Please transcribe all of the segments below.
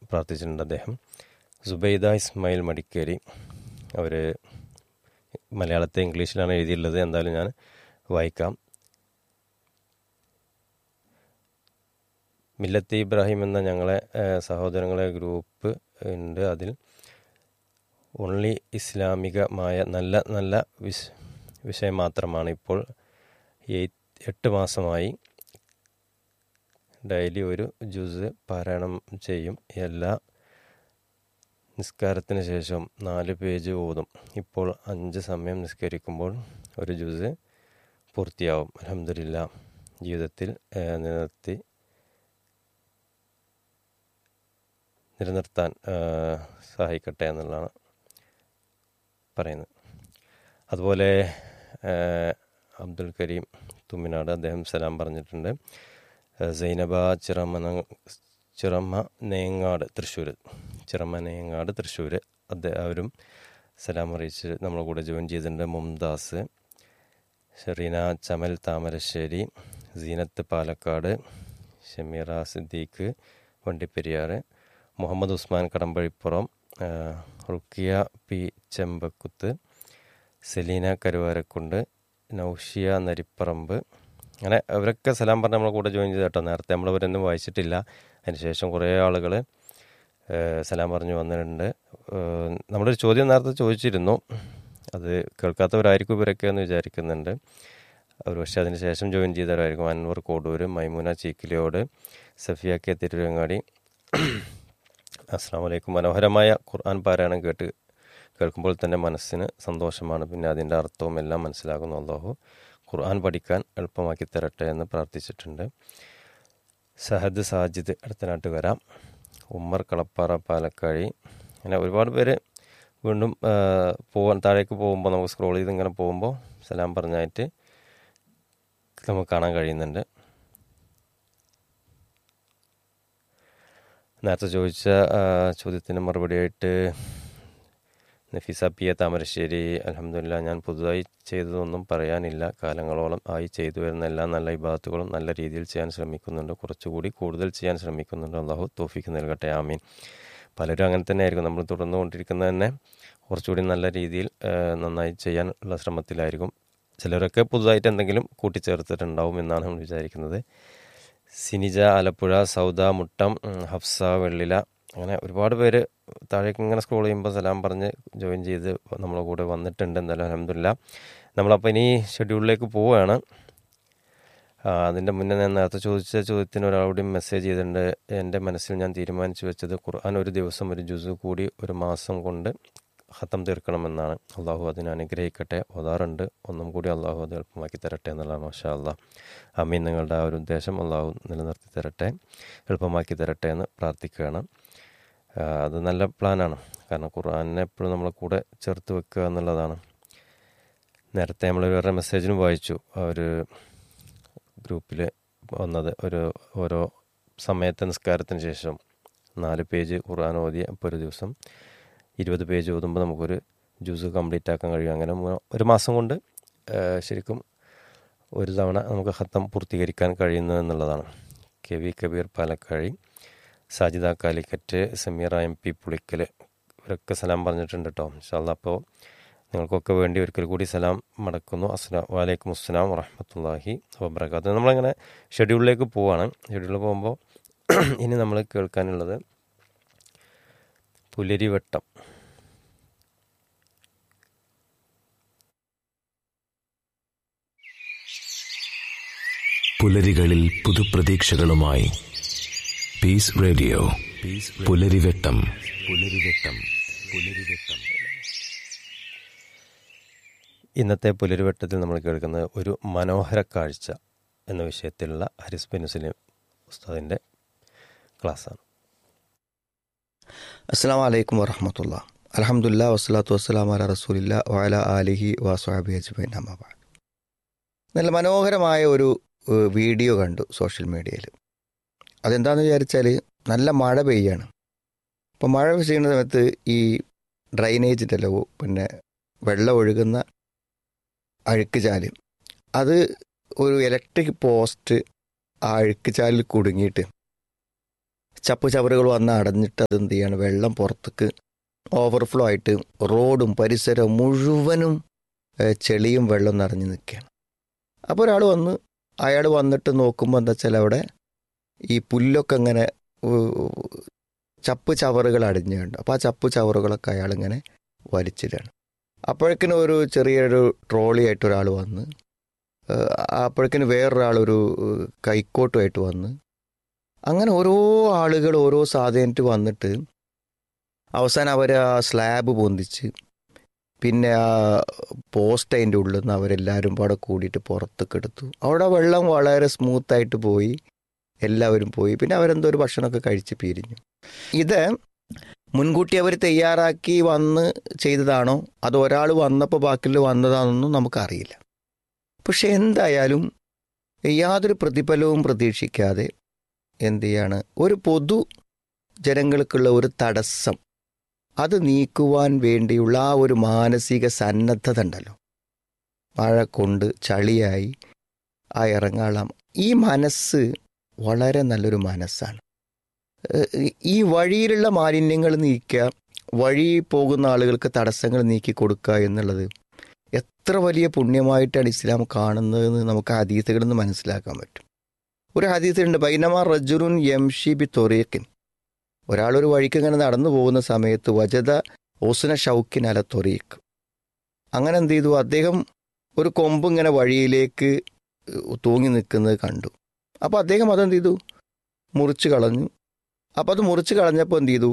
പ്രാർത്ഥിച്ചിട്ടുണ്ട് അദ്ദേഹം സുബൈദ ഇസ്മായിൽ മടിക്കേരി അവർ മലയാളത്തെ ഇംഗ്ലീഷിലാണ് എഴുതിയുള്ളത് എന്തായാലും ഞാൻ വായിക്കാം മില്ലത്ത് ഇബ്രാഹിം എന്ന ഞങ്ങളെ ഏഹ്, സഹോദരങ്ങളെ ഗ്രൂപ്പ് ഉണ്ട് അതിൽ ഓൺലി ഇസ്ലാമികമായ നല്ല നല്ല വിഷ വിഷയം മാത്രമാണ് ഇപ്പോൾ എയ്റ്റ് എട്ട് മാസമായി ഡെയിലി ഒരു ജ്യൂസ് പാരായണം ചെയ്യും എല്ലാ നിസ്കാരത്തിന് ശേഷം നാല് പേജ് ഓതും ഇപ്പോൾ അഞ്ച് സമയം നിസ്കരിക്കുമ്പോൾ ഒരു ജ്യൂസ് പൂർത്തിയാവും അലഹമില്ല ജീവിതത്തിൽ ഏഹ്, നിലനിർത്തി നിലനിർത്താൻ ഏഹ്, സഹായിക്കട്ടെ എന്നുള്ളതാണ് പറയുന്നത് അതുപോലെ ഏഹ്, അബ്ദുൽ കരീം തുമ്മിനാട് അദ്ദേഹം സലാം പറഞ്ഞിട്ടുണ്ട് ഏഹ്, സൈനബ ചിറമന ചിറമ നേങ്ങാട് തൃശ്ശൂർ ചിറമ നേങ്ങാട് തൃശ്ശൂർ അദ്ദേഹം അവരും സലാം അറിയിച്ച് നമ്മളെ കൂടെ ജോയിൻ ചെയ്തിട്ടുണ്ട് മുംതാസ് ഷെറീന ചമൽ താമരശ്ശേരി സീനത്ത് പാലക്കാട് ഷമീറ സിദ്ദീഖ് വണ്ടിപ്പെരിയാർ മുഹമ്മദ് ഉസ്മാൻ കടമ്പഴിപ്പുറം ആ, റുക്കിയ പി ചെമ്പക്കുത്ത് സെലീന കരുവാരക്കുണ്ട് നൗഷിയ നരിപ്പറമ്പ് അങ്ങനെ അവരൊക്കെ സലാം പറഞ്ഞ് നമ്മളെ കൂടെ ജോയിൻ ചെയ്ത് കേട്ടോ നേരത്തെ നമ്മളവരൊന്നും വായിച്ചിട്ടില്ല അതിനുശേഷം കുറേ ആളുകൾ സലാം പറഞ്ഞു വന്നിട്ടുണ്ട് ഏഹ് നമ്മളൊരു ചോദ്യം നേരത്തെ ചോദിച്ചിരുന്നു അത് കേൾക്കാത്തവരായിരിക്കും ഇവരൊക്കെ എന്ന് വിചാരിക്കുന്നുണ്ട് അവർ പക്ഷേ അതിന് ശേഷം ജോയിൻ ചെയ്തവരായിരിക്കും അൻവർ കോടൂർ മൈമുന ചീക്കിലിയോട് സഫിയ കെ തിരുവങ്ങാടി അസ്സാം വലൈക്കും മനോഹരമായ ഖുർആൻ പാരായണം കേട്ട് കേൾക്കുമ്പോൾ തന്നെ മനസ്സിന് സന്തോഷമാണ് പിന്നെ അതിൻ്റെ അർത്ഥവും എല്ലാം മനസ്സിലാകുന്നു അള്ളാഹു ഖുർആൻ പഠിക്കാൻ എളുപ്പമാക്കി തരട്ടെ എന്ന് പ്രാർത്ഥിച്ചിട്ടുണ്ട് സഹദ് സാജിദ് അടുത്ത നാട്ട് വരാം ഉമ്മർ കളപ്പാറ പാലക്കാഴി അങ്ങനെ ഒരുപാട് പേര് വീണ്ടും ആ, പോവാൻ താഴേക്ക് പോകുമ്പോൾ നമുക്ക് സ്ക്രോൾ ചെയ്ത് ഇങ്ങനെ പോകുമ്പോൾ സലാം പറഞ്ഞായിട്ട് നമുക്ക് കാണാൻ കഴിയുന്നുണ്ട് നേരത്തെ ചോദിച്ച ആ, ചോദ്യത്തിന് മറുപടിയായിട്ട് നഫീസ പി എ താമരശ്ശേരി അലഹമില്ല ഞാൻ പുതുതായി ചെയ്തതൊന്നും പറയാനില്ല കാലങ്ങളോളം ആയി ചെയ്തു വരുന്ന എല്ലാ നല്ല ഇബാദത്തുകളും നല്ല രീതിയിൽ ചെയ്യാൻ ശ്രമിക്കുന്നുണ്ട് കുറച്ചുകൂടി കൂടുതൽ ചെയ്യാൻ ശ്രമിക്കുന്നുണ്ട് അള്ളാഹു തോഫിക്ക് നൽകട്ടെ ആമീൻ പലരും അങ്ങനെ തന്നെ ആയിരിക്കും നമ്മൾ തുടർന്നു കൊണ്ടിരിക്കുന്നത് തന്നെ കുറച്ചുകൂടി നല്ല രീതിയിൽ ആ, നന്നായി ചെയ്യാൻ ഉള്ള ശ്രമത്തിലായിരിക്കും ചിലരൊക്കെ പുതുതായിട്ട് എന്തെങ്കിലും കൂട്ടിച്ചേർത്തിട്ടുണ്ടാവും എന്നാണ് നമ്മൾ വിചാരിക്കുന്നത് സിനിജ ആലപ്പുഴ സൗദ മുട്ടം ഉം, ഹഫ്സ വെള്ളില അങ്ങനെ ഒരുപാട് പേര് താഴേക്ക് ഇങ്ങനെ സ്ക്രോൾ ചെയ്യുമ്പോൾ സലാം പറഞ്ഞ് ജോയിൻ ചെയ്ത് നമ്മളെ കൂടെ വന്നിട്ടുണ്ട് എന്തായാലും അലഹമില്ല നമ്മളപ്പോൾ ഇനി ഷെഡ്യൂളിലേക്ക് പോവുകയാണ് ആ, അതിൻ്റെ മുന്നേ ഞാൻ നേരത്തെ ചോദിച്ച ചോദ്യത്തിന് ഒരാളോടും മെസ്സേജ് ചെയ്തിട്ടുണ്ട് എൻ്റെ മനസ്സിൽ ഞാൻ തീരുമാനിച്ചു വെച്ചത് ഖുർആൻ ഒരു ദിവസം ഒരു ജുസു കൂടി ഒരു മാസം കൊണ്ട് ഹത്തം തീർക്കണമെന്നാണ് അള്ളാഹു അതിനെ അനുഗ്രഹിക്കട്ടെ ഓതാറുണ്ട് ഒന്നും കൂടി അള്ളാഹു അത് എളുപ്പമാക്കി തരട്ടെ എന്നുള്ളതാണ് മാഷാ അള്ളാഹ് അമീൻ നിങ്ങളുടെ ആ ഒരു ഉദ്ദേശം അള്ളാഹു നിലനിർത്തി തരട്ടെ എളുപ്പമാക്കി തരട്ടെ എന്ന് പ്രാർത്ഥിക്കുകയാണ് ആ, അത് നല്ല പ്ലാനാണ് കാരണം ഖുർആാനിനെ എപ്പോഴും നമ്മളെ കൂടെ ചേർത്ത് വെക്കുക എന്നുള്ളതാണ് നേരത്തെ നമ്മൾ വേറെ മെസ്സേജിനും വായിച്ചു ആ ഒരു ഗ്രൂപ്പിൽ വന്നത് ഒരു ഓരോ സമയത്തെ നിസ്കാരത്തിന് ശേഷം നാല് പേജ് ഖുർആൻ ഓതി അപ്പോൾ ഒരു ദിവസം ഇരുപത് പേജ് ഓതുമ്പോൾ നമുക്കൊരു ജ്യൂസ് കംപ്ലീറ്റ് ആക്കാൻ കഴിയും അങ്ങനെ മൂ- ഒരു മാസം കൊണ്ട് ആ, ശരിക്കും ഒരു തവണ നമുക്ക് ഹത്തം പൂർത്തീകരിക്കാൻ കഴിയുന്നു എന്നുള്ളതാണ് K V Kabeer Palakkazhi Sajida Calicut Sameera M P Pulikkal ഇവരൊക്കെ സലാം പറഞ്ഞിട്ടുണ്ട് കേട്ടോ ഇൻഷാല്ല അപ്പോൾ നിങ്ങൾക്കൊക്കെ വേണ്ടി ഒരിക്കൽ കൂടി സലാം മടക്കുന്നു അസ്സലാം വലൈക്കും അസ്സലാം വറഹമത്തല്ലാഹി വബർക്കാത്ത് നമ്മളങ്ങനെ ഷെഡ്യൂളിലേക്ക് പോവാണ് ഷെഡ്യൂളിൽ പോകുമ്പോൾ ഇനി നമ്മൾ കേൾക്കാനുള്ളത് പുലരിവട്ടം പുലരികളിൽ പുതുപ്രതീക്ഷകളുമായി പീസ് റേഡിയോ പുലരിവെട്ടം പുലരിവെട്ടം പുലരിവെട്ടം ഇന്നത്തെ പുലരിവട്ടത്തിൽ നമ്മൾ കേൾക്കുന്നത് ഒരു മനോഹര കാഴ്ച എന്ന വിഷയത്തിലുള്ള ഹരിസ് ബിൻ മുസ്ലിം ഉസ്താദിൻ്റെ ക്ലാസ്സാണ് അസ്സാം വലൈക്കും വറഹമത്തുള്ള അലഹമുല്ല വസ്സലാത്തു വസ്സലാം അല റസൂലില്ല വഅല ആലിഹി വാസ്വാബി അജ്മൈൻ അമ്മാബാദ് നല്ല മനോഹരമായ ഒരു ഏഹ്, വീഡിയോ കണ്ടു സോഷ്യൽ മീഡിയയിൽ അതെന്താണെന്ന് വിചാരിച്ചാൽ നല്ല മഴ പെയ്യാണ് അപ്പോൾ മഴ പെയ്യുന്ന സമയത്ത് ഈ ഡ്രൈനേജിൻ്റെ അല്ല പിന്നെ വെള്ളം ഒഴുകുന്ന അഴുക്ക് ചാല് അത് ഒരു ഇലക്ട്രിക് പോസ്റ്റ് ആ അഴുക്ക് ചാലിൽ കുടുങ്ങിയിട്ട് ചപ്പ് ചവറുകൾ വന്ന് അടഞ്ഞിട്ട് അത് എന്ത് ചെയ്യാണ് വെള്ളം പുറത്തേക്ക് ഓവർഫ്ലോ ആയിട്ട് റോഡും പരിസരവും മുഴുവനും ഏഹ്, ചെളിയും വെള്ളം നിറഞ്ഞു നിൽക്കുകയാണ് അപ്പോൾ ഒരാൾ വന്ന് അയാൾ വന്നിട്ട് നോക്കുമ്പോൾ എന്താ വെച്ചാൽ അവിടെ ഈ പുല്ലൊക്കെ ഇങ്ങനെ ഉ- ചപ്പ് ചവറുകൾ അടിഞ്ഞുണ്ട് അപ്പോൾ ആ ചപ്പ് ചവറുകളൊക്കെ അയാളിങ്ങനെ വലിച്ചിടാണ് അപ്പോഴേക്കിനും ഒരു ചെറിയൊരു ട്രോളി ആയിട്ട് ഒരാൾ വന്ന് ഏഹ്, അപ്പോഴേക്കിന് വേറൊരാൾ ഒരു ഏഹ്, കൈക്കോട്ടുമായിട്ട് വന്ന് അങ്ങനെ ഓരോ ആളുകൾ ഓരോ സാധനത്തിൽ വന്നിട്ട് അവസാനം അവർ ആ സ്ലാബ് പൊന്തിച്ച് പിന്നെ ആ പോസ്റ്റ് അതിൻ്റെ ഉള്ളിൽ നിന്ന് അവരെല്ലാവരും പാടെ കൂടിയിട്ട് പുറത്തേക്ക് എടുത്തു അവിടെ വെള്ളം വളരെ സ്മൂത്തായിട്ട് പോയി എല്ലാവരും പോയി പിന്നെ അവരെന്തോ ഒരു ഭക്ഷണമൊക്കെ കഴിച്ച് പിരിഞ്ഞു ഇത് മുൻകൂട്ടി അവർ തയ്യാറാക്കി വന്ന് ചെയ്തതാണോ അത് ഒരാൾ വന്നപ്പോൾ ബാക്കിൽ വന്നതാണെന്നൊന്നും നമുക്കറിയില്ല പക്ഷെ എന്തായാലും യാതൊരു പ്രതിഫലവും പ്രതീക്ഷിക്കാതെ എന്ത് ചെയ്യാണ് ഒരു പൊതു ജനങ്ങൾക്കുള്ള ഒരു തടസ്സം അത് നീക്കുവാൻ വേണ്ടിയുള്ള ആ ഒരു മാനസിക സന്നദ്ധത ഉണ്ടല്ലോ മഴ കൊണ്ട് ചളിയായി ആ ഇറങ്ങാളം ഈ മനസ്സ് വളരെ നല്ലൊരു മനസ്സാണ് ഏഹ് ഈ വഴിയിലുള്ള മാലിന്യങ്ങൾ നീക്കുക വഴി പോകുന്ന ആളുകൾക്ക് തടസ്സങ്ങൾ നീക്കി കൊടുക്കുക എന്നുള്ളത് എത്ര വലിയ പുണ്യമായിട്ടാണ് ഇസ്ലാം കാണുന്നതെന്ന് നമുക്ക് ഹദീസുകളിൽ നിന്ന് മനസ്സിലാക്കാൻ പറ്റും ഒരു ഹദീസുണ്ട് ബൈനമാ റജുറുൻ യംഷി ബി തൊറീഖിൻ ഒരാളൊരു വഴിക്ക് ഇങ്ങനെ നടന്നു പോകുന്ന സമയത്ത് വജത ഓസുന ഷൗക്കിൻ അല തൊറീഖ് അങ്ങനെ എന്ത് ചെയ്തു അദ്ദേഹം ഒരു കൊമ്പ് ഇങ്ങനെ വഴിയിലേക്ക് തൂങ്ങി നിൽക്കുന്നത് കണ്ടു അപ്പോൾ അദ്ദേഹം അതെന്ത് ചെയ്തു മുറിച്ച് കളഞ്ഞു അപ്പോൾ അത് മുറിച്ച് കളഞ്ഞപ്പോൾ എന്ത് ചെയ്തു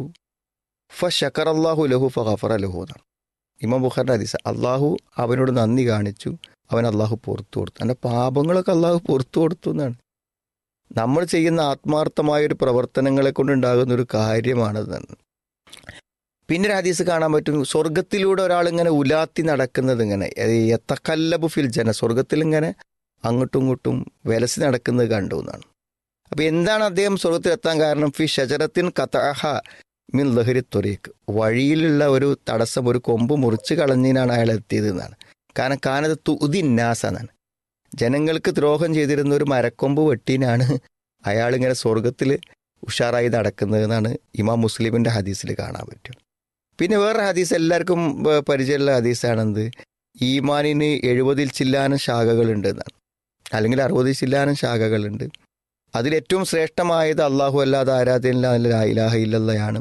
ഫ ഷക്കർ അള്ളാഹു ലഹു ഫ ഖഫറ ലഹു എന്നാണ് ഇമാം ബുഖാറിൻ്റെ ഹദീസ് അള്ളാഹു അവനോട് നന്ദി കാണിച്ചു അവൻ അള്ളാഹു പുറത്തു കൊടുത്തു എൻ്റെ പാപങ്ങളൊക്കെ അള്ളാഹു പുറത്തു കൊടുത്തു എന്നാണ് നമ്മൾ ചെയ്യുന്ന ആത്മാർത്ഥമായ ഒരു പ്രവർത്തനങ്ങളെ കൊണ്ടുണ്ടാകുന്ന ഒരു കാര്യമാണത് പിന്നെ ഒരു ഹദീസ് കാണാൻ പറ്റും സ്വർഗത്തിലൂടെ ഒരാൾ ഇങ്ങനെ ഉലാത്തി നടക്കുന്നത് ഇങ്ങനെ എത്തക്കല്ലബു ഫിൽ ജന സ്വർഗത്തിൽ ഇങ്ങനെ അങ്ങോട്ടും ഇങ്ങോട്ടും വിലസി നടക്കുന്നത് കണ്ടു എന്നാണ് അപ്പൊ എന്താണ് അദ്ദേഹം സ്വർഗത്തിൽ എത്താൻ കാരണം ഫി ഷജറത്തിൻ കഥഹ മിൻ ലഹരി ത്വരീഖ് വഴിയിലുള്ള ഒരു തടസ്സം ഒരു കൊമ്പ് മുറിച്ച് കളഞ്ഞതിനാണ് അയാൾ എത്തിയത് എന്നാണ് കാരണം കാനത് തുതിന്നാസ എന്നാണ് ജനങ്ങൾക്ക് ദ്രോഹം ചെയ്തിരുന്ന ഒരു മരക്കൊമ്പ് വെട്ടീനാണ് അയാൾ ഇങ്ങനെ സ്വർഗത്തിൽ ഉഷാറായി നടക്കുന്നത് എന്നാണ് ഇമാം മുസ്ലിമിന്റെ ഹദീസിൽ കാണാൻ പറ്റും പിന്നെ വേറെ ഹദീസ് എല്ലാവർക്കും ഏർ, പരിചയമുള്ള ഹദീസാണെന്ത് ഈമാനിന് എഴുപതിൽ ചില്ലാനും ശാഖകളുണ്ട് എന്നാണ് അല്ലെങ്കിൽ അറുപതിൽ ചില്ലാനും ശാഖകളുണ്ട് അതിലേറ്റവും ശ്രേഷ്ഠമായത് അള്ളാഹു അല്ലാതെ ആരാധന ഇലാഹ ഇല്ലയാണ്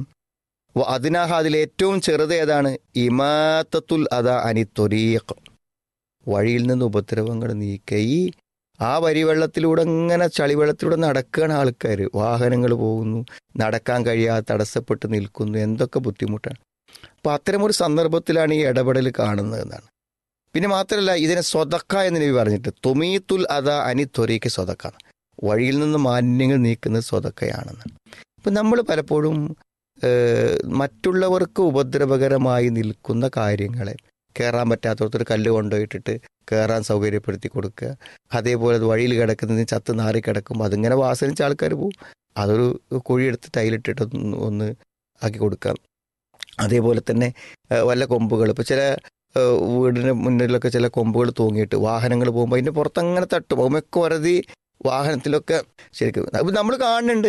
അതിനാഹ അതിൽ ഏറ്റവും ചെറുത് ഏതാണ് ഇമാത്തത്തുൽ അത അനി ത്വരീഖ് വഴിയിൽ നിന്ന് ഉപദ്രവങ്ങൾ നീക്കുക ഈ ആ വരിവെള്ളത്തിലൂടെ ഇങ്ങനെ ചളിവെള്ളത്തിലൂടെ നടക്കുകയാണ് ആൾക്കാർ വാഹനങ്ങൾ പോകുന്നു നടക്കാൻ കഴിയാതെ തടസ്സപ്പെട്ട് നിൽക്കുന്നു എന്തൊക്കെ ബുദ്ധിമുട്ടാണ് അപ്പം അത്തരമൊരു സന്ദർഭത്തിലാണ് ഈ ഇടപെടൽ കാണുന്നത് എന്നാണ് പിന്നെ മാത്രമല്ല ഇതിനെ സ്വതക്ക എന്ന് നബി പറഞ്ഞിട്ട് തുമീത്തുൽ അത അനി ത്വരീക്ക് സ്വതക്ക വഴിയിൽ നിന്ന് മാലിന്യങ്ങൾ നീക്കുന്നത് സ്വതക്കയാണെന്ന് അപ്പം നമ്മൾ പലപ്പോഴും ഏഹ്, മറ്റുള്ളവർക്ക് ഉപദ്രവകരമായി നിൽക്കുന്ന കാര്യങ്ങളെ കയറാൻ പറ്റാത്തടത്തൊരു കല്ല് കൊണ്ടുപോയിട്ടിട്ട് കയറാൻ സൗകര്യപ്പെടുത്തി കൊടുക്കുക അതേപോലെ അത് വഴിയിൽ കിടക്കുന്നതിന് ചത്ത് നാറി കിടക്കുമ്പോൾ അതിങ്ങനെ വാസനിച്ച ആൾക്കാർ പോകും അതൊരു കുഴിയെടുത്ത് ടൈലിട്ടിട്ട് ഒന്ന് ഒന്ന് ആക്കി കൊടുക്കാം അതേപോലെ തന്നെ ഏഹ്, വല്ല കൊമ്പുകൾ ഇപ്പോൾ ചില ഏഹ്, വീടിന് മുന്നിലൊക്കെ ചില കൊമ്പുകൾ തൂങ്ങിയിട്ട് വാഹനങ്ങൾ പോകുമ്പോൾ അതിൻ്റെ പുറത്ത് അങ്ങനെ തട്ടും അതുമൊക്കെ വരതി വാഹനത്തിലൊക്കെ ശരിക്കും അപ്പം നമ്മൾ കാണുന്നുണ്ട്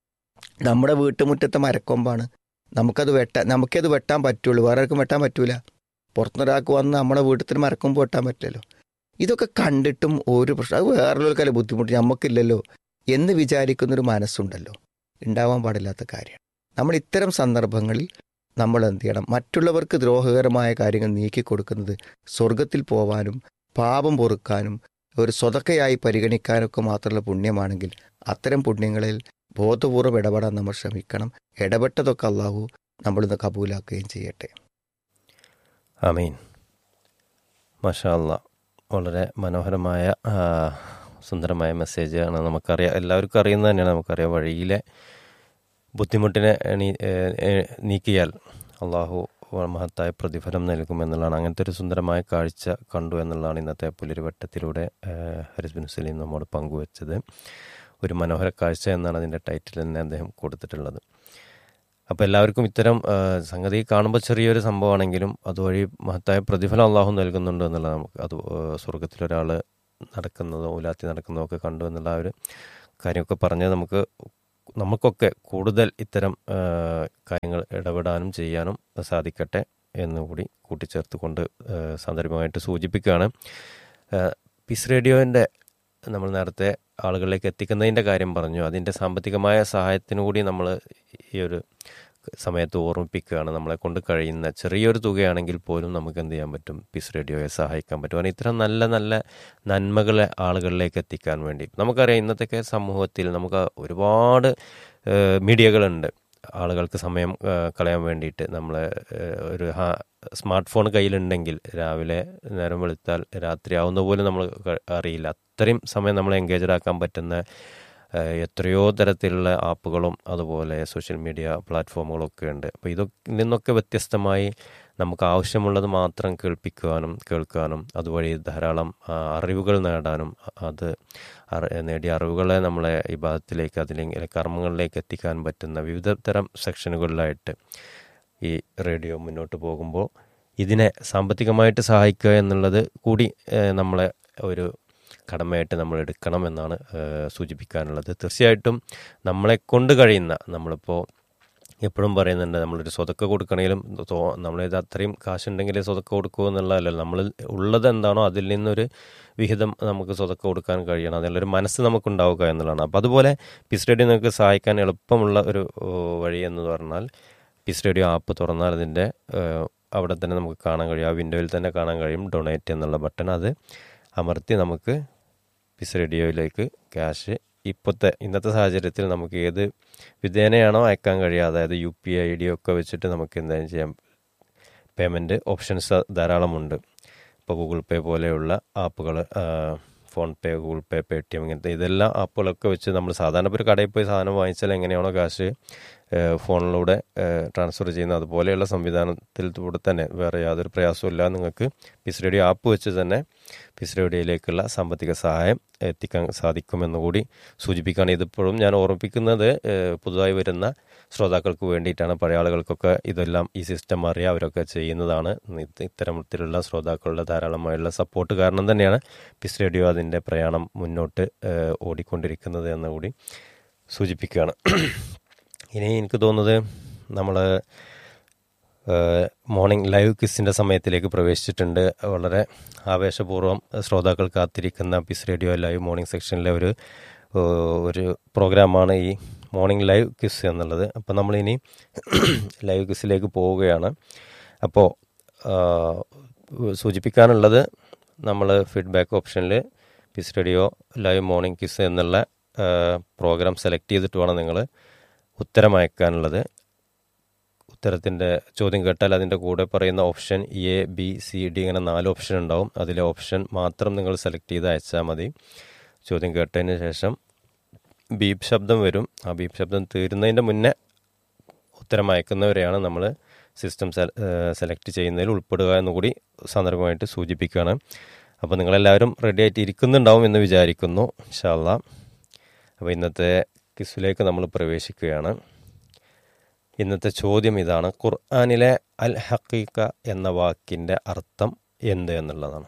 നമ്മുടെ വീട്ടുമുറ്റത്തെ മരക്കൊമ്പാണ് നമുക്കത് വെട്ടാൻ നമുക്കത് വെട്ടാൻ പറ്റുള്ളൂ വേറെ ആർക്കും വെട്ടാൻ പറ്റൂല പുറത്തുനിന്നൊരാൾക്ക് വന്ന് നമ്മുടെ വീട്ടിൽ മരക്കൊമ്പ് വെട്ടാൻ പറ്റില്ലല്ലോ ഇതൊക്കെ കണ്ടിട്ടും ഒരു പ്രശ്നം അത് വേറൊരാൾക്കല്ലേ ബുദ്ധിമുട്ട് നമുക്കില്ലല്ലോ എന്ന് വിചാരിക്കുന്നൊരു മനസ്സുണ്ടല്ലോ ഉണ്ടാവാൻ പാടില്ലാത്ത കാര്യമാണ് നമ്മൾ ഇത്തരം സന്ദർഭങ്ങളിൽ നമ്മൾ എന്ത് ചെയ്യണം മറ്റുള്ളവർക്ക് ദ്രോഹകരമായ കാര്യങ്ങൾ നീക്കി കൊടുക്കുന്നത് സ്വർഗത്തിൽ പോവാനും പാപം പൊറുക്കാനും ഒരു സ്വതക്കയായി പരിഗണിക്കാനൊക്കെ മാത്രമുള്ള പുണ്യമാണെങ്കിൽ അത്തരം പുണ്യങ്ങളിൽ ബോധപൂർവ്വം ഇടപെടാൻ നമ്മൾ ശ്രമിക്കണം ഇടപെട്ടതൊക്കെ അള്ളാഹു നമ്മളിന്ന് കബൂലാക്കുകയും ചെയ്യട്ടെ അമീൻ മാഷാ അല്ലാ വളരെ മനോഹരമായ ആ, സുന്ദരമായ മെസ്സേജാണ് നമുക്കറിയാം എല്ലാവർക്കും അറിയുന്നത് തന്നെയാണ് നമുക്കറിയാം വഴിയിലെ ബുദ്ധിമുട്ടിനെ എണീ ഏ, ഏ, നീക്കിയാൽ അള്ളാഹു മഹത്തായ പ്രതിഫലം നൽകുമെന്നുള്ളതാണ് അങ്ങനത്തെ ഒരു സുന്ദരമായ കാഴ്ച കണ്ടു എന്നുള്ളതാണ് ഇന്നത്തെ പുലരിവട്ടത്തിലൂടെ ഏ, ഹരിസ് ബിൻ സലീം നമ്മോട് പങ്കുവച്ചത് ഒരു മനോഹര കാഴ്ച എന്നാണ് അതിൻ്റെ ടൈറ്റിൽ തന്നെ അദ്ദേഹം കൊടുത്തിട്ടുള്ളത് അപ്പോൾ എല്ലാവർക്കും ഇത്തരം ആ, സംഗതി കാണുമ്പോൾ ചെറിയൊരു സംഭവമാണെങ്കിലും അതുവഴി മഹത്തായ പ്രതിഫലം അള്ളാഹു നൽകുന്നുണ്ട് എന്നുള്ളത് നമുക്ക് അത് ആ, സ്വർഗത്തിലൊരാൾ നടക്കുന്നതോ ഉലാത്തി നടക്കുന്നതോ ഒക്കെ കണ്ടു എന്നുള്ള ആ ഒരു കാര്യമൊക്കെ പറഞ്ഞ് നമുക്ക് നമുക്കൊക്കെ കൂടുതൽ ഇത്തരം ആ, കാര്യങ്ങൾ ഇടപെടാനും ചെയ്യാനും സാധിക്കട്ടെ എന്നുകൂടി കൂട്ടിച്ചേർത്തുകൊണ്ട് ആ, സാന്ദർഭികമായിട്ട് സൂചിപ്പിക്കുകയാണ് ആ, പീസ് റേഡിയോൻ്റെ നമ്മൾ നേരത്തെ ആളുകളിലേക്ക് എത്തിക്കുന്നതിൻ്റെ കാര്യം പറഞ്ഞു അതിൻ്റെ സാമ്പത്തികമായ സഹായത്തിനു കൂടി നമ്മൾ ഈ ഒരു സമയത്ത് ഓർമ്മിപ്പിക്കുകയാണ് നമ്മളെ കൊണ്ട് കഴിയുന്ന ചെറിയൊരു തുകയാണെങ്കിൽ പോലും നമുക്ക് എന്ത് ചെയ്യാൻ പറ്റും പീസ് റേഡിയോയെ സഹായിക്കാൻ പറ്റും കാരണം ഇത്തരം നല്ല നല്ല നന്മകളെ ആളുകളിലേക്ക് എത്തിക്കാൻ വേണ്ടി നമുക്കറിയാം ഇന്നത്തെ സമൂഹത്തിൽ നമുക്ക് ഒരുപാട് ഏഹ്, മീഡിയകളുണ്ട് ആളുകൾക്ക് സമയം ഏഹ്, കളയാൻ വേണ്ടിയിട്ട് നമ്മൾ ഒരു ഹാ- സ്മാർട്ട് ഫോൺ കയ്യിലുണ്ടെങ്കിൽ രാവിലെ നേരം വെളുത്താൽ രാത്രി ആവുന്ന പോലും നമ്മൾ ക- അറിയില്ല അത്രയും സമയം നമ്മൾ എൻഗേജഡ് ആക്കാൻ പറ്റുന്ന ഏഹ്, എത്രയോ തരത്തിലുള്ള ആപ്പുകളും അതുപോലെ സോഷ്യൽ മീഡിയ പ്ലാറ്റ്ഫോമുകളൊക്കെ ഉണ്ട് അപ്പോൾ ഇതൊക്കെ നിന്നൊക്കെ വ്യത്യസ്തമായി നമുക്ക് ആവശ്യമുള്ളത് മാത്രം കേൾപ്പിക്കുവാനും കേൾക്കാനും അതുവഴി ധാരാളം ആ, അറിവുകൾ നേടാനും അത് അറി- നേടിയ അറിവുകളെ നമ്മളെ ഈ ഭാഗത്തിലേക്ക് അതിലേക്ക് കർമ്മങ്ങളിലേക്ക് എത്തിക്കാൻ പറ്റുന്ന വിവിധ തരം സെക്ഷനുകളിലായിട്ട് ഈ റേഡിയോ മുന്നോട്ട് പോകുമ്പോൾ ഇതിനെ സാമ്പത്തികമായിട്ട് സഹായിക്കുക എന്നുള്ളത് കൂടി ഏഹ്, നമ്മളെ ഒരു കടമയായിട്ട് നമ്മൾ എടുക്കണം എന്നാണ് ഏഹ്, സൂചിപ്പിക്കാനുള്ളത് തീർച്ചയായിട്ടും നമ്മളെ കൊണ്ട് കഴിയുന്ന നമ്മളിപ്പോൾ എപ്പോഴും പറയുന്നുണ്ട് നമ്മളൊരു സ്വതക്ക കൊടുക്കണമെങ്കിലും തോ- നമ്മളിത് അത്രയും കാശുണ്ടെങ്കിൽ സ്വതക്ക കൊടുക്കൂ എന്നുള്ളതല്ല നമ്മൾ ഉള്ളത് എന്താണോ അതിൽ നിന്നൊരു വിഹിതം നമുക്ക് സ്വതക്ക കൊടുക്കാൻ കഴിയണം അതിനുള്ളൊരു മനസ്സ് നമുക്കുണ്ടാവുക എന്നുള്ളതാണ് അപ്പോൾ അതുപോലെ പിസ് റേഡിയോ നിങ്ങൾക്ക് സഹായിക്കാൻ എളുപ്പമുള്ള ഒരു ഓ, വഴി എന്ന് പറഞ്ഞാൽ പിസ് റേഡിയോ ആപ്പ് തുറന്നാൽ അതിൻ്റെ ഏഹ്, അവിടെ തന്നെ നമുക്ക് കാണാൻ കഴിയും ആ വിൻഡോയിൽ തന്നെ കാണാൻ കഴിയും ഡൊണേറ്റ് എന്നുള്ള ബട്ടൺ അത് അമർത്തി നമുക്ക് പിസ് റേഡിയോയിലേക്ക് ക്യാഷ് ഇപ്പോഴത്തെ ഇന്നത്തെ സാഹചര്യത്തിൽ നമുക്ക് ഏത് വിധേനയാണോ അയക്കാൻ കഴിയുക അതായത് യു പി ഐ ഡി ഒക്കെ വെച്ചിട്ട് നമുക്ക് എന്തായാലും ചെയ്യാം പേയ്മെൻറ്റ് ഓപ്ഷൻസ് ധാരാളമുണ്ട് ഇപ്പോൾ ഗൂഗിൾ പേ പോലെയുള്ള ആപ്പുകൾ PhonePe Google Pay Paytm ഇങ്ങനത്തെ ഇതെല്ലാം ആപ്പുകളൊക്കെ വെച്ച് നമ്മൾ സാധാരണ ഇപ്പോൾ ഒരു കടയിൽ പോയി സാധനം വാങ്ങിച്ചാൽ എങ്ങനെയാണോ കാശ് ഏഹ്, ഫോണിലൂടെ ഏഹ്, ട്രാൻസ്ഫർ ചെയ്യുന്ന അതുപോലെയുള്ള സംവിധാനത്തിൽ കൂടെ തന്നെ വേറെ യാതൊരു പ്രയാസവും ഇല്ല നിങ്ങൾക്ക് പിസ് റേഡിയോ ആപ്പ് വെച്ച് തന്നെ പിസ് റേഡിയോയിലേക്കുള്ള സാമ്പത്തിക സഹായം എത്തിക്കാൻ സാധിക്കുമെന്ന് കൂടി സൂചിപ്പിക്കുകയാണ് ഇതിപ്പോഴും ഞാൻ ഓർമ്മിപ്പിക്കുന്നത് ഏഹ്, പുതുതായി വരുന്ന ശ്രോതാക്കൾക്ക് വേണ്ടിയിട്ടാണ് പഴയ ആളുകൾക്കൊക്കെ ഇതെല്ലാം ഈ സിസ്റ്റം അറിയാം അവരൊക്കെ ചെയ്യുന്നതാണ് ഇത് ഇത്തരത്തിലുള്ള ശ്രോതാക്കളുടെ ധാരാളമായുള്ള സപ്പോർട്ട് കാരണം തന്നെയാണ് പിസ് റേഡിയോ അതിൻ്റെ പ്രയാണം മുന്നോട്ട് ഏഹ്, ഓടിക്കൊണ്ടിരിക്കുന്നത് എന്ന് കൂടി സൂചിപ്പിക്കുകയാണ് ഇനി എനിക്ക് തോന്നുന്നത് നമ്മൾ മോർണിംഗ് ലൈവ് ക്വിസിൻ്റെ സമയത്തിലേക്ക് പ്രവേശിച്ചിട്ടുണ്ട് വളരെ ആവേശപൂർവ്വം ശ്രോതാക്കൾ കാത്തിരിക്കുന്ന പിസ് റേഡിയോ ലൈവ് മോർണിംഗ് സെക്ഷനിലെ ഒരു ഏഹ്, ഒരു പ്രോഗ്രാമാണ് ഈ മോർണിംഗ് ലൈവ് ക്വിസ് എന്നുള്ളത് അപ്പോൾ നമ്മളിനി ലൈവ് ക്വിസിലേക്ക് പോവുകയാണ് അപ്പോൾ സൂചിപ്പിക്കാനുള്ളത് നമ്മൾ ഫീഡ്ബാക്ക് ഓപ്ഷനിൽ peace radio live morning quiz എന്നുള്ള പ്രോഗ്രാം സെലക്ട് ചെയ്തിട്ട് വേണം നിങ്ങൾ ഉത്തരം അയക്കാനുള്ളത് ഉത്തരത്തിൻ്റെ ചോദ്യം കേട്ടാൽ അതിൻ്റെ കൂടെ പറയുന്ന option A B C D ഇങ്ങനെ നാല് ഓപ്ഷൻ ഉണ്ടാവും അതിലെ ഓപ്ഷൻ മാത്രം നിങ്ങൾ സെലക്ട് ചെയ്ത് അയച്ചാൽ മതി ചോദ്യം കേട്ടതിന് ശേഷം ബീപ് ശബ്ദം വരും ആ ബീപ് ശബ്ദം തീരുന്നതിൻ്റെ മുന്നേ ഉത്തരം അയക്കുന്നവരെയാണ് നമ്മൾ സിസ്റ്റം സെലക്ട് ചെയ്യുന്നതിൽ ഉൾപ്പെടുക എന്നുകൂടി സന്ദർഭമായിട്ട് സൂചിപ്പിക്കുകയാണ് അപ്പോൾ നിങ്ങളെല്ലാവരും റെഡി ആയിട്ട് ഇരിക്കുന്നുണ്ടാവും എന്ന് വിചാരിക്കുന്നു ഇൻഷാല്ല അപ്പോൾ ഇന്നത്തെ കിസിലേക്ക് നമ്മൾ പ്രവേശിക്കുകയാണ് ഇന്നത്തെ ചോദ്യം ഇതാണ് ഖുർആാനിലെ അൽ ഹക്കീക്ക എന്ന വാക്കിൻ്റെ അർത്ഥം എന്ത് എന്നുള്ളതാണ്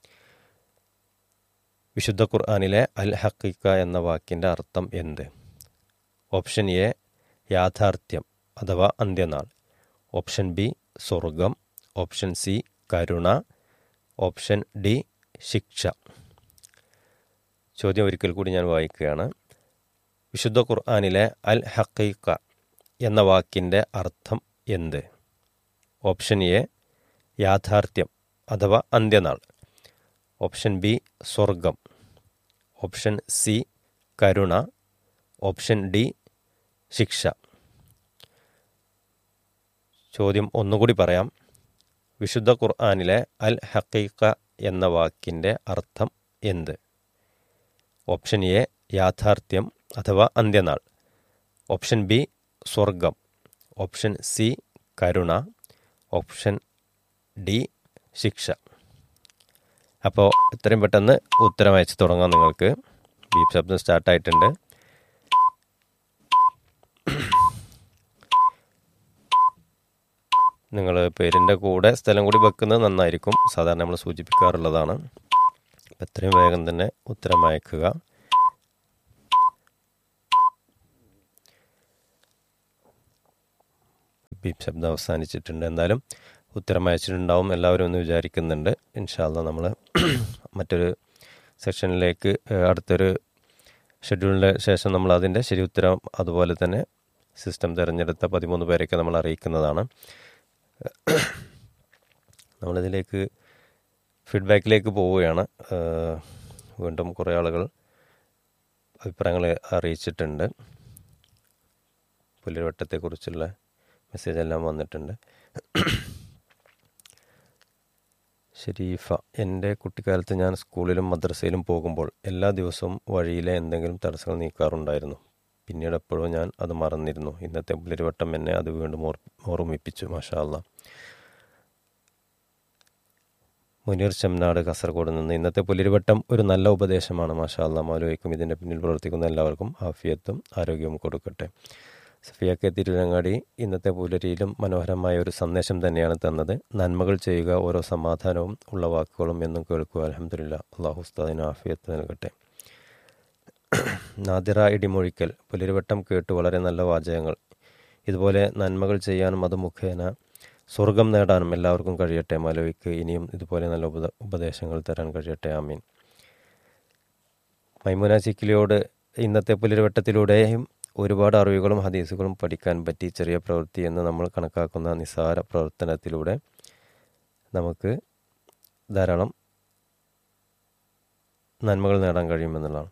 വിശുദ്ധ ഖുർആാനിലെ അൽ ഹക്കീക്ക എന്ന വാക്കിൻ്റെ അർത്ഥം എന്ത് ഓപ്ഷൻ എ യാഥാർത്ഥ്യം അഥവാ അന്ത്യനാൾ ഓപ്ഷൻ ബി സ്വർഗം ഓപ്ഷൻ സി കരുണ ഓപ്ഷൻ ഡി ശിക്ഷ ചോദ്യം ഒരിക്കൽ കൂടി ഞാൻ വായിക്കുകയാണ് വിശുദ്ധ ഖുർആാനിലെ അൽ ഹക്കീക്ക എന്ന വാക്കിൻ്റെ അർത്ഥം എന്ത് ഓപ്ഷൻ എ യാഥാർത്ഥ്യം അഥവാ അന്ത്യനാൾ ഓപ്ഷൻ ബി സ്വർഗം ഓപ്ഷൻ സി കരുണ ഓപ്ഷൻ ഡി ശിക്ഷ ചോദ്യം ഒന്നുകൂടി പറയാം വിശുദ്ധ ഖുർആാനിലെ അൽ ഹക്കീക്ക എന്ന വാക്കിൻ്റെ അർത്ഥം എന്ത് ഓപ്ഷൻ എ യാഥാർത്ഥ്യം അഥവാ അന്ത്യനാൾ ഓപ്ഷൻ ബി സ്വർഗം ഓപ്ഷൻ സി കരുണ ഓപ്ഷൻ ഡി ശിക്ഷ അപ്പോൾ ഇത്രയും പെട്ടെന്ന് ഉത്തരം അയച്ചു തുടങ്ങാം നിങ്ങൾക്ക് ബീപ് ശബ്ദം സ്റ്റാർട്ടായിട്ടുണ്ട് നിങ്ങൾ പേരിൻ്റെ കൂടെ സ്ഥലം കൂടി വെക്കുന്നത് നന്നായിരിക്കും സാധാരണ നമ്മൾ സൂചിപ്പിക്കാറുള്ളതാണ് അപ്പം എത്രയും വേഗം തന്നെ ഉത്തരം അയക്കുക ബീപ് ശബ്ദം അവസാനിച്ചിട്ടുണ്ട് എന്തായാലും ഉത്തരം അയച്ചിട്ടുണ്ടാവും എല്ലാവരും ഒന്ന് വിചാരിക്കുന്നുണ്ട് ഇൻഷാല്ല നമ്മൾ മറ്റൊരു സെക്ഷനിലേക്ക് ഏഹ്, അടുത്തൊരു ഷെഡ്യൂളിൻ്റെ ശേഷം നമ്മൾ അതിൻ്റെ ശരി ഉത്തരം അതുപോലെ തന്നെ സിസ്റ്റം തിരഞ്ഞെടുത്ത പതിമൂന്ന് പേരെയൊക്കെ നമ്മൾ അറിയിക്കുന്നതാണ് നമ്മളിതിലേക്ക് ഫീഡ്ബാക്കിലേക്ക് പോവുകയാണ് ഏഹ്, വീണ്ടും കുറേ ആളുകൾ അഭിപ്രായങ്ങൾ അറിയിച്ചിട്ടുണ്ട് പുല്ലുവട്ടത്തെക്കുറിച്ചുള്ള മെസ്സേജ് എല്ലാം വന്നിട്ടുണ്ട് ഷരീഫ എൻ്റെ കുട്ടിക്കാലത്ത് ഞാൻ സ്കൂളിലും മദ്രസയിലും പോകുമ്പോൾ എല്ലാ ദിവസവും വഴിയിലെ എന്തെങ്കിലും തടസ്സങ്ങൾ നീക്കാറുണ്ടായിരുന്നു പിന്നീട് എപ്പോഴും ഞാൻ അത് മറന്നിരുന്നു ഇന്നത്തെ പുലരിവട്ടം എന്നെ അത് വീണ്ടും ഓർ ഓർമ്മിപ്പിച്ചു മാഷാ അല്ലാ മുനീർ ചെമ്നാട് കാസർഗോഡ് നിന്ന് ഇന്നത്തെ പുലരിവട്ടം ഒരു നല്ല ഉപദേശമാണ് മാഷാ അല്ലാ മൗലവയ്ക്കും ഇതിൻ്റെ പിന്നിൽ പ്രവർത്തിക്കുന്ന എല്ലാവർക്കും ആഫിയത്തും ആരോഗ്യവും കൊടുക്കട്ടെ സഫിയ കെ തിരുരങ്ങാടി ഇന്നത്തെ പുലരിയിലും മനോഹരമായ ഒരു സന്ദേശം തന്നെയാണ് തന്നത് നന്മകൾ ചെയ്യുക ഓരോ സമാധാനവും ഉള്ള വാക്കുകളും എന്നും കേൾക്കുക അലഹമില്ല അള്ളാഹു ഉസ്താദിന് ആഫിയത്ത് നൽകട്ടെ നാദിറ ഇടിമൊഴിക്കൽ പുലരിവട്ടം കേട്ട് വളരെ നല്ല വാചകങ്ങൾ ഇതുപോലെ നന്മകൾ ചെയ്യാനും അത് മുഖേന സ്വർഗം നേടാനും എല്ലാവർക്കും കഴിയട്ടെ മലവിക്ക് ഇനിയും ഇതുപോലെ നല്ല ഉപദ ഉപദേശങ്ങൾ തരാൻ കഴിയട്ടെ ആമീൻ മൈമുന ചിക്കിലിയോട് ഇന്നത്തെ പുലരിവട്ടത്തിലൂടെയും ഒരുപാട് അറിവുകളും ഹദീസുകളും പഠിക്കാൻ പറ്റി ചെറിയ പ്രവൃത്തി എന്ന് നമ്മൾ കണക്കാക്കുന്ന നിസ്സാര പ്രവർത്തനത്തിലൂടെ നമുക്ക് ധാരാളം നന്മകൾ നേടാൻ കഴിയുമെന്നുള്ളതാണ്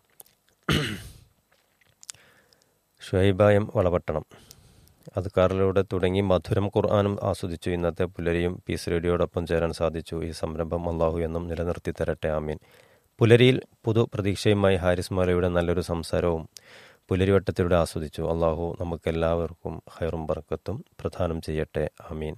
ഷുഹൈബായം വളപട്ടണം അദ്കാറിലൂടെ തുടങ്ങി മധുരം ഖുർആാനും ആസ്വദിച്ചു ഇന്നത്തെ പുലരിയും പീസ് റേഡിയോടൊപ്പം ചേരാൻ സാധിച്ചു ഈ സംരംഭം അള്ളാഹു എന്നും നിലനിർത്തി തരട്ടെ ആമീൻ പുലരിയിൽ പുതു പ്രതീക്ഷയുമായി ഹാരിസ് മലയുടെ നല്ലൊരു സംസാരവും പുലരിവട്ടത്തിലൂടെ ആസ്വദിച്ചു അള്ളാഹു നമുക്കെല്ലാവർക്കും ഹൈറും ബർക്കത്തും പ്രദാനം ചെയ്യട്ടെ ആമീൻ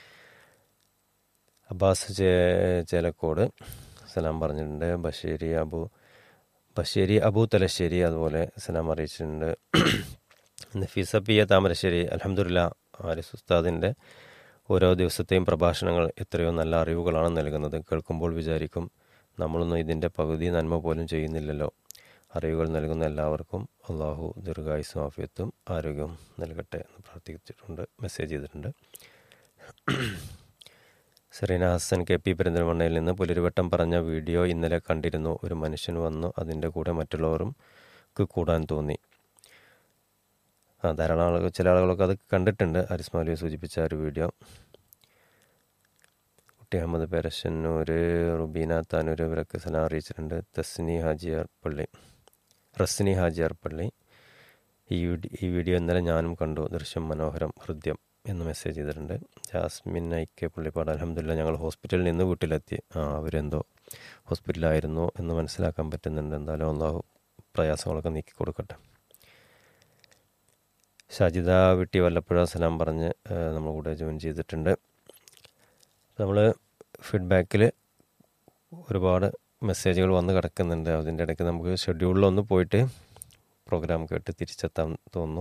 അബ്ബാസ് ചേ- ചേലക്കോട് സലാം പറഞ്ഞിട്ടുണ്ട് ബഷീരി അബു ബഷീരി അബു തലശ്ശേരി അതുപോലെ സലാം അറിയിച്ചിട്ടുണ്ട് നഫീസ പി എ താമരശ്ശേരി അലഹമുല്ല ആരിസ് ഉസ്താദിൻ്റെ ഓരോ ദിവസത്തെയും പ്രഭാഷണങ്ങൾ എത്രയോ നല്ല അറിവുകളാണ് നൽകുന്നത് കേൾക്കുമ്പോൾ വിചാരിക്കും നമ്മളൊന്നും ഇതിൻ്റെ പകുതി നന്മ പോലും ചെയ്യുന്നില്ലല്ലോ അറിവുകൾ നൽകുന്ന എല്ലാവർക്കും അള്ളാഹു ദീർഘായുസും ആഫിയത്തും ആരോഗ്യവും നൽകട്ടെ എന്ന് പ്രാർത്ഥിച്ചിട്ടുണ്ട് മെസ്സേജ് ചെയ്തിട്ടുണ്ട് സെറീന ഹസൻ കെ പി പെരിന്തൽമണ്ണയിൽ നിന്ന് പുലരിവട്ടം പറഞ്ഞ വീഡിയോ ഇന്നലെ കണ്ടിരുന്നു ഒരു മനുഷ്യൻ വന്നു അതിൻ്റെ കൂടെ മറ്റുള്ളവരും കൂടാൻ തോന്നി ആ ധാരാളം ആളുകൾ ചില ആളുകളൊക്കെ അത് കണ്ടിട്ടുണ്ട് അരിസ് മൗലവി സൂചിപ്പിച്ച ആ ഒരു വീഡിയോ കുട്ടി അഹമ്മദ് പെരശന്നൂർ റുബീന താനൂർ ഇവരൊക്കെ സലാം അറിയിച്ചിട്ടുണ്ട് തസ്നി ഹാജിയാർ പള്ളി റസ്നി ഹാജിയാർ പള്ളി ഈ വീഡി- ഈ വീഡിയോ ഇന്നലെ ഞാനും കണ്ടു ദൃശ്യം മനോഹരം ഹൃദ്യം എന്ന് മെസ്സേജ് ചെയ്തിട്ടുണ്ട് ജാസ്മിൻ ഐക്കെ പുള്ളിപ്പാട് അലഹമില്ല ഞങ്ങൾ ഹോസ്പിറ്റലിൽ നിന്ന് വീട്ടിലെത്തി ആ അവരെന്തോ ഹോസ്പിറ്റലായിരുന്നു എന്ന് മനസ്സിലാക്കാൻ പറ്റുന്നുണ്ട് എന്തായാലും അള്ളാഹു പ്രയാസങ്ങളൊക്കെ നീക്കി കൊടുക്കട്ടെ ഷാജിദ വിട്ടി വല്ലപ്പുഴ സലാം പറഞ്ഞ് ഏഹ്, നമ്മുടെ കൂടെ ജോയിൻ ചെയ്തിട്ടുണ്ട് നമ്മൾ ഫീഡ്ബാക്കിൽ ഒരുപാട് മെസ്സേജുകൾ വന്ന് കിടക്കുന്നുണ്ട് അതിൻ്റെ ഇടയ്ക്ക് നമുക്ക് ഷെഡ്യൂളിലൊന്ന് പോയിട്ട് പ്രോഗ്രാം കേട്ട് തിരിച്ചെത്താൻ തോന്നുന്നു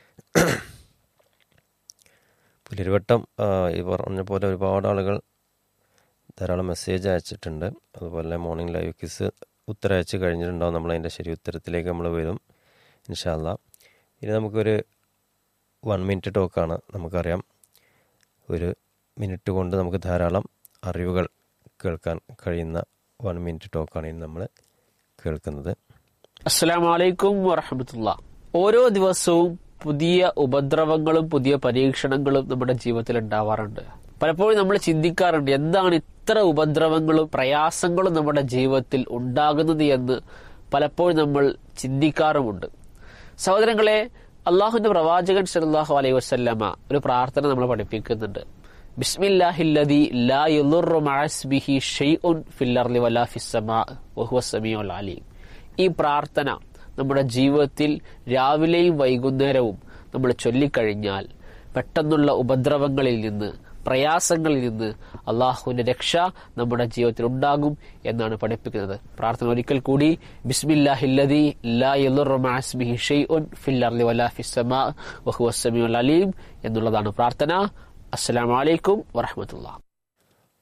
പുലരിവട്ടം ആ, ഈ പറഞ്ഞ പോലെ ഒരുപാട് ആളുകൾ ധാരാളം മെസ്സേജ് അയച്ചിട്ടുണ്ട് അതുപോലെ മോർണിംഗ് ലൈവ് കിസ് ഉത്തരം അയച്ച് കഴിഞ്ഞിട്ടുണ്ടാവും നമ്മൾ അതിൻ്റെ ശരി ഉത്തരത്തിലേക്ക് നമ്മൾ വരും ഇൻഷാല്ല ഇനി നമുക്കൊരു വൺ മിനിറ്റ് ടോക്കാണ് നമുക്കറിയാം ഒരു മിനിറ്റ് കൊണ്ട് നമുക്ക് ധാരാളം അറിവുകൾ കേൾക്കാൻ കഴിയുന്ന വൺ മിനിറ്റ് ടോക്കാണ് ഇനി നമ്മൾ കേൾക്കുന്നത് അസ്സലാം വലൈക്കും വറഹമത്തുള്ള ഓരോ ദിവസവും പുതിയ ഉപദ്രവങ്ങളും പുതിയ പരീക്ഷണങ്ങളും നമ്മുടെ ജീവിതത്തിൽ ഉണ്ടാവാറുണ്ട് പലപ്പോഴും നമ്മൾ ചിന്തിക്കാറുണ്ട് എന്താണ് ഇത്ര ഉപദ്രവങ്ങളും പ്രയാസങ്ങളും നമ്മുടെ ജീവിതത്തിൽ ഉണ്ടാകുന്നത് എന്ന് പലപ്പോഴും നമ്മൾ ചിന്തിക്കാറുമുണ്ട് സഹോദരങ്ങളെ അള്ളാഹുന്റെ പ്രവാചകൻ സല്ലല്ലാഹു അലൈഹി വസല്ലമ ഒരു പ്രാർത്ഥന നമ്മൾ പഠിപ്പിക്കുന്നുണ്ട് ബിസ്മില്ലാഹില്ലദി ലാ യളുറു മഅസ്ബിഹി ഷൈഉൻ ഫിൽ അർളി വലാ ഫിസ് സമാ വഹുവ സമീഉൽ അലീം ഈ പ്രാർത്ഥന നമ്മുടെ ജീവിതത്തിൽ രാവിലെയും വൈകുന്നേരവും നമ്മൾ ചൊല്ലിക്കഴിഞ്ഞാൽ പെട്ടെന്നുള്ള ഉപദ്രവങ്ങളിൽ നിന്ന് പ്രയാസങ്ങളിൽ നിന്ന് അള്ളാഹുവിന്റെ രക്ഷ നമ്മുടെ ജീവിതത്തിൽ ഉണ്ടാകും എന്നാണ് പഠിപ്പിക്കുന്നത് പ്രാർത്ഥന ഒരിക്കൽ കൂടി ബിസ്മില്ലാഹില്ലദി ലാ യളുറു മഅസ്മിഹി ഷൈഉൻ ഫിൽ അർളി വലാ ഫിസ് സമാ വഹുവ സമീഉൽ അലീം എന്നുള്ളതാണ് പ്രാർത്ഥന അസ്സലാമു അലൈക്കും വറഹ്മത്തുള്ളാഹി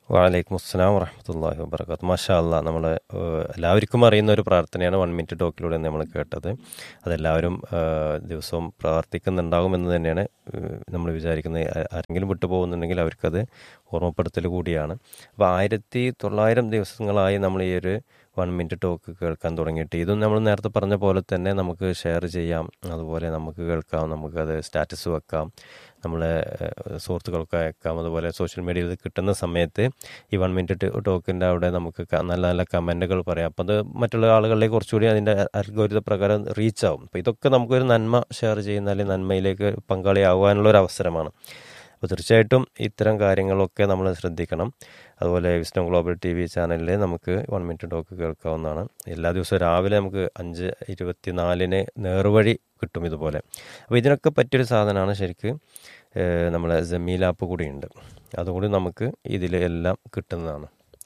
വാലൈക്കും അസ്സലാം വറഹമത്തല്ലാഹി വബർക്കാത്ത് മാഷാ അല്ലാ നമ്മൾ എല്ലാവർക്കും അറിയുന്ന ഒരു പ്രാർത്ഥനയാണ് വൺ മിനിറ്റ് ടോക്കിലൂടെ നമ്മൾ കേട്ടത് അതെല്ലാവരും ഏഹ്, ദിവസവും പ്രാർത്ഥിക്കുന്നുണ്ടാകുമെന്ന് തന്നെയാണ് നമ്മൾ വിചാരിക്കുന്നത് ആ- ആരെങ്കിലും വിട്ടു പോകുന്നുണ്ടെങ്കിൽ അവർക്കത് ഓർമ്മപ്പെടുത്തൽ കൂടിയാണ് അപ്പോൾ ആയിരത്തി തൊള്ളായിരം ദിവസങ്ങളായി നമ്മൾ ഈ ഒരു വൺ മിനിറ്റ് ടോക്ക് കേൾക്കാൻ തുടങ്ങിയിട്ട് ഇതും നമ്മൾ നേരത്തെ പറഞ്ഞ പോലെ തന്നെ നമുക്ക് ഷെയർ ചെയ്യാം അതുപോലെ നമുക്ക് കേൾക്കാം നമുക്കത് സ്റ്റാറ്റസ് വെക്കാം നമ്മളെ ഏഹ്, സുഹൃത്തുക്കൾക്ക് അയക്കാം അതുപോലെ സോഷ്യൽ മീഡിയയിൽ ഇത് കിട്ടുന്ന സമയത്ത് ഈ വൺ മിനിറ്റ് ടോക്കിൻ്റെ അവിടെ നമുക്ക് ക- നല്ല നല്ല കമൻറ്റുകൾ പറയാം അപ്പോൾ അത് മറ്റുള്ള ആളുകളിലേക്ക് കുറച്ചുകൂടി അതിൻ്റെ അൽഗോരിത പ്രകാരം റീച്ച് ആവും അപ്പോൾ ഇതൊക്കെ നമുക്കൊരു നന്മ ഷെയർ ചെയ്യുന്ന അല്ലെങ്കിൽ നന്മയിലേക്ക് പങ്കാളിയാകാനുള്ള ഒരു അവസരമാണ് അപ്പോൾ തീർച്ചയായിട്ടും ഇത്തരം കാര്യങ്ങളൊക്കെ നമ്മൾ ശ്രദ്ധിക്കണം അതുപോലെ വിസ്ഡം ഗ്ലോബൽ ടി വി ചാനലിൽ നമുക്ക് വൺ മിനിറ്റ് ടോക്ക് കേൾക്കാവുന്നതാണ് എല്ലാ ദിവസവും രാവിലെ നമുക്ക് അഞ്ച് ഇരുപത്തിനാലിന് നേർവഴി കിട്ടും ഇതുപോലെ അപ്പോൾ ഇതിനൊക്കെ പറ്റിയൊരു സാധനമാണ് ശരിക്ക് ഏഹ്, നമ്മളെ ജമീൽ ആപ്പ് കൂടിയുണ്ട് അതുകൂടി നമുക്ക് ഇതിൽ എല്ലാം കിട്ടുന്നതാണ്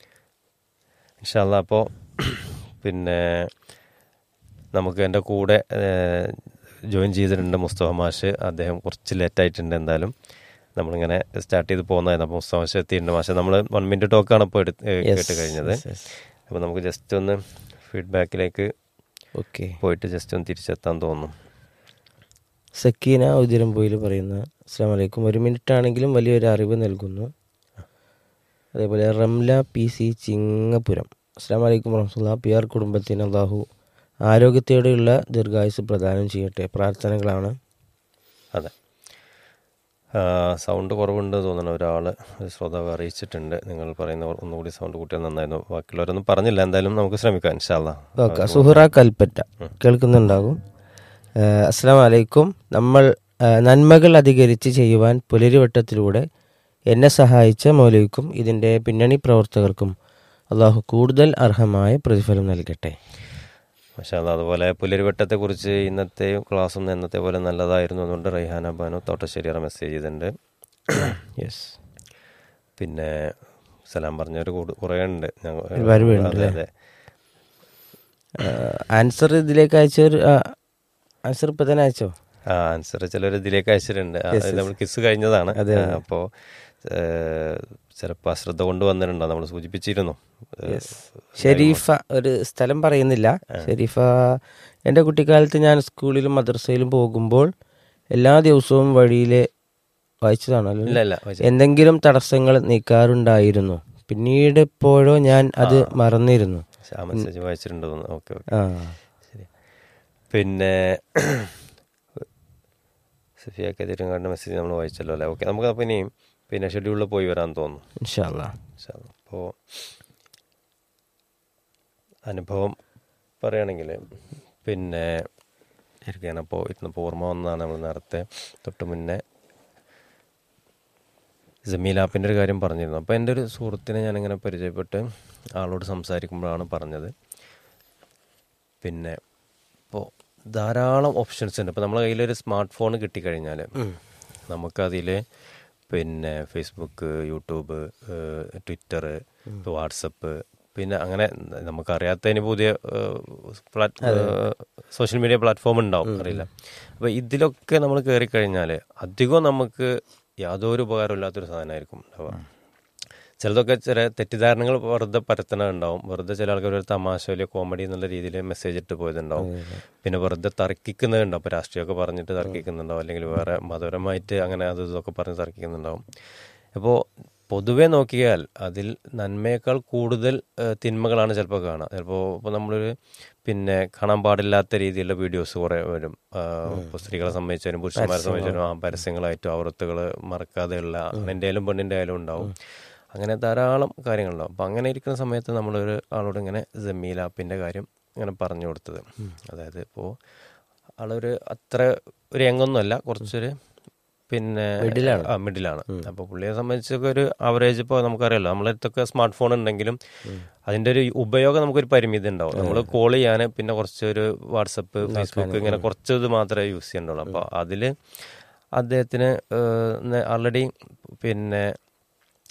ഇൻഷാല്ല അപ്പോൾ പിന്നെ നമുക്ക് എൻ്റെ കൂടെ ഏഹ്, ജോയിൻ ചെയ്തിട്ടുണ്ട് മുസ്തഫ മാഷ് അദ്ദേഹം കുറച്ച് ലേറ്റായിട്ടുണ്ട് എന്തായാലും നമ്മളിങ്ങനെ സ്റ്റാർട്ട് ചെയ്ത് പോകുന്നതായിരുന്നു അപ്പോൾ മുസ്തഫ മാഷ് എത്തിയിട്ടുണ്ട് മാഷ് നമ്മൾ വൺ മിനിറ്റ് ടോക്കാണ് ഇപ്പോൾ എടുത്ത് ഏഹ്, കേട്ട് കഴിഞ്ഞത് അപ്പോൾ നമുക്ക് ജസ്റ്റ് ഒന്ന് ഫീഡ്ബാക്കിലേക്ക് ഓക്കെ പോയിട്ട് ജസ്റ്റ് ഒന്ന് തിരിച്ചെത്താൻ തോന്നുന്നു സക്കീന ഉദിരംപോയിൽ പറയുന്ന അസ്സാം വലൈക്കും ഒരു മിനിറ്റ് ആണെങ്കിലും വലിയൊരു അറിവ് നൽകുന്നു അതേപോലെ റംല പി സി ചിങ്ങപുരം അസ്സാം വലൈക്കും വറഹമുല്ല പി ആർ കുടുംബത്തിന് അള്ളാഹു ആരോഗ്യത്തോടെയുള്ള ദീർഘായുസ് പ്രദാനം ചെയ്യട്ടെ പ്രാർത്ഥനകളാണ് അതെ ആ, സൗണ്ട് കുറവുണ്ട് തോന്നുന്നു ഒരാൾ ശ്രോതാവ് അറിയിച്ചിട്ടുണ്ട് നിങ്ങൾ പറയുന്ന ഒന്നുകൂടി സൗണ്ട് കൂട്ടിയാൽ നന്നായിരുന്നു ബാക്കിയുള്ളവരൊന്നും പറഞ്ഞില്ല എന്തായാലും നമുക്ക് ശ്രമിക്കാം ഇൻഷാല്ല ഓക്കെ സുഹറ കൽപ്പറ്റ കേൾക്കുന്നുണ്ടാകും ഏഹ് അസ്സാം വലൈക്കും നമ്മൾ ഏഹ് നന്മകൾ അധികരിച്ച് ചെയ്യുവാൻ പുലരിവട്ടത്തിലൂടെ എന്നെ സഹായിച്ച മൗലവിക്കും ഇതിൻ്റെ പിന്നണി പ്രവർത്തകർക്കും അള്ളാഹു കൂടുതൽ അർഹമായ പ്രതിഫലം നൽകട്ടെ മഷാല്ല അതുപോലെ പുലരിവട്ടത്തെക്കുറിച്ച് ഇന്നത്തെ ക്ലാസ്സും എന്നത്തെ പോലെ നല്ലതായിരുന്നു എന്നുകൊണ്ട് റൈഹാന ബാനു തോട്ടശ്ശേരിയറ മെസ്സേജ് ചെയ്തിട്ടുണ്ട് യെസ് പിന്നെ സലാം പറഞ്ഞവർ കുറേ ഉണ്ട് ഞങ്ങ- ഒരുപാട് പേരുണ്ട് അതെ അല്ലേ? അതെ ആൻസർ ഇതിലേക്ക് അയച്ചൊരു ആൻസർ ഇപ്പം തന്നെ അയച്ചോ ആ ആൻസർ ചിലർ ഇതിലേക്ക് അയച്ചിട്ടുണ്ട് ആ, ഇത് നമ്മൾ കിസ് കഴിഞ്ഞതാണ് അതെ, ആ, അപ്പോൾ ചിലപ്പോൾ അശ്രദ്ധ കൊണ്ട് വന്നിട്ടുണ്ടോ നമ്മൾ സൂചിപ്പിച്ചിരുന്നു ഏ, ഷെരീഫ ഒരു സ്ഥലം പറയുന്നില്ല ഷെരീഫ എൻ്റെ കുട്ടിക്കാലത്ത് ഞാൻ സ്കൂളിലും മദ്രസയിലും പോകുമ്പോൾ എല്ലാ ദിവസവും വഴിയിലെ വായിച്ചതാണല്ലോ ഇല്ല ഇല്ല വായിച്ച- എന്തെങ്കിലും തടസ്സങ്ങൾ നീക്കാറുണ്ടായിരുന്നു പിന്നീട് എപ്പോഴോ ഞാൻ അത് മറന്നിരുന്നു ആ മെസ്സേജ് വായിച്ചിട്ടുണ്ട് ഓക്കെ ഓക്കെ ആ ശരി പിന്നെ സഫിയാക്ക് തിരുങ്ങാടിൻ്റെ മെസ്സേജ് നമ്മൾ വായിച്ചല്ലോ അല്ലേ ഓക്കെ നമുക്ക് അപ്പോൾ ഇനിയും പിന്നെ ഷെഡ്യൂളിൽ പോയി വരാൻ തോന്നുന്നു ഇൻഷാല്ല അപ്പോൾ അനുഭവം പറയുകയാണെങ്കിൽ പിന്നെ ഇരിക്കുകയാണ് അപ്പോൾ ഇരുന്നപ്പോൾ ഓർമ്മ വന്നതാണ് നമ്മൾ നേരത്തെ തൊട്ട് മുന്നേ ജമീൽ ആപ്പിൻ്റെ ഒരു കാര്യം പറഞ്ഞിരുന്നു അപ്പോൾ എൻ്റെ ഒരു സുഹൃത്തിനെ ഞാനിങ്ങനെ പരിചയപ്പെട്ട് ആളോട് സംസാരിക്കുമ്പോഴാണ് പറഞ്ഞത് പിന്നെ ഇപ്പോൾ ധാരാളം ഓപ്ഷൻസ് ഉണ്ട് ഇപ്പോൾ നമ്മളെ കയ്യിലൊരു സ്മാർട്ട് ഫോൺ കിട്ടിക്കഴിഞ്ഞാൽ നമുക്കതിൽ പിന്നെ ഫേസ്ബുക്ക് യൂട്യൂബ് ട്വിറ്റർ വാട്സപ്പ് പിന്നെ അങ്ങനെ നമുക്കറിയാത്തതിന് പുതിയ പ്ലാറ്റ് സോഷ്യൽ മീഡിയ പ്ലാറ്റ്ഫോം ഉണ്ടാവും അറിയില്ല അപ്പോൾ ഇതിലൊക്കെ നമ്മൾ കയറി കഴിഞ്ഞാൽ അധികം നമുക്ക് യാതൊരു ഉപകാരമില്ലാത്തൊരു സാധനമായിരിക്കും ഉണ്ടാവുക ചിലതൊക്കെ ചില തെറ്റിദ്ധാരണകൾ വെറുതെ പരത്തണുണ്ടാവും വെറുതെ ചില ആൾക്കാർ ഒരു തമാശ വലിയ കോമഡി എന്നുള്ള രീതിയിൽ മെസ്സേജ് ഇട്ട് പോയതുണ്ടാവും പിന്നെ വെറുതെ തർക്കിക്കുന്നുണ്ടാവും ഇപ്പോൾ രാഷ്ട്രീയമൊക്കെ പറഞ്ഞിട്ട് തർക്കിക്കുന്നുണ്ടാവും അല്ലെങ്കിൽ വേറെ മതപരമായിട്ട് അങ്ങനെ അത് ഇതൊക്കെ പറഞ്ഞ് തർക്കിക്കുന്നുണ്ടാവും അപ്പോൾ പൊതുവെ നോക്കിയാൽ അതിൽ നന്മയേക്കാൾ കൂടുതൽ ഏഹ്, തിന്മകളാണ് ചിലപ്പോൾ കാണുക ചിലപ്പോൾ ഇപ്പോൾ നമ്മളൊരു പിന്നെ കാണാൻ പാടില്ലാത്ത രീതിയിലുള്ള വീഡിയോസ് കുറേ വരും ഇപ്പോൾ സ്ത്രീകളെ സംബന്ധിച്ചാലും പുരുഷന്മാരെ സംബന്ധിച്ചാലും ആ പരസ്യങ്ങളായിട്ടും ആവൃത്തുകൾ മറക്കാതെയുള്ള എൻ്റെ ആയാലും പെണ്ണിൻ്റെ ആയാലും ഉണ്ടാവും അങ്ങനെ ധാരാളം കാര്യങ്ങളുണ്ടാവും അപ്പം അങ്ങനെ ഇരിക്കുന്ന സമയത്ത് നമ്മളൊരു ആളോട് ഇങ്ങനെ ജമീൽ ആപ്പിൻ്റെ കാര്യം ഇങ്ങനെ പറഞ്ഞു കൊടുത്തത് അതായത് ഇപ്പോൾ ആളൊരു അത്ര ഒരു യങ്ങൊന്നുമല്ല കുറച്ചൊരു പിന്നെ ആ മിഡിലാണ് അപ്പോൾ പുള്ളിയെ സംബന്ധിച്ചൊക്കെ ഒരു ആവറേജ് ഇപ്പോൾ നമുക്കറിയാലോ നമ്മളെ അടുത്തൊക്കെ സ്മാർട്ട് ഫോൺ ഉണ്ടെങ്കിലും അതിൻ്റെ ഒരു ഉപയോഗം നമുക്കൊരു പരിമിതി ഉണ്ടാവും നമ്മൾ കോൾ ചെയ്യാൻ പിന്നെ കുറച്ചൊരു വാട്സപ്പ് ഫേസ്ബുക്ക് ഇങ്ങനെ കുറച്ച് ഇത് മാത്രമേ യൂസ് ചെയ്യണ്ടുള്ളൂ അപ്പോൾ അതിൽ അദ്ദേഹത്തിന് ആൾറെഡി പിന്നെ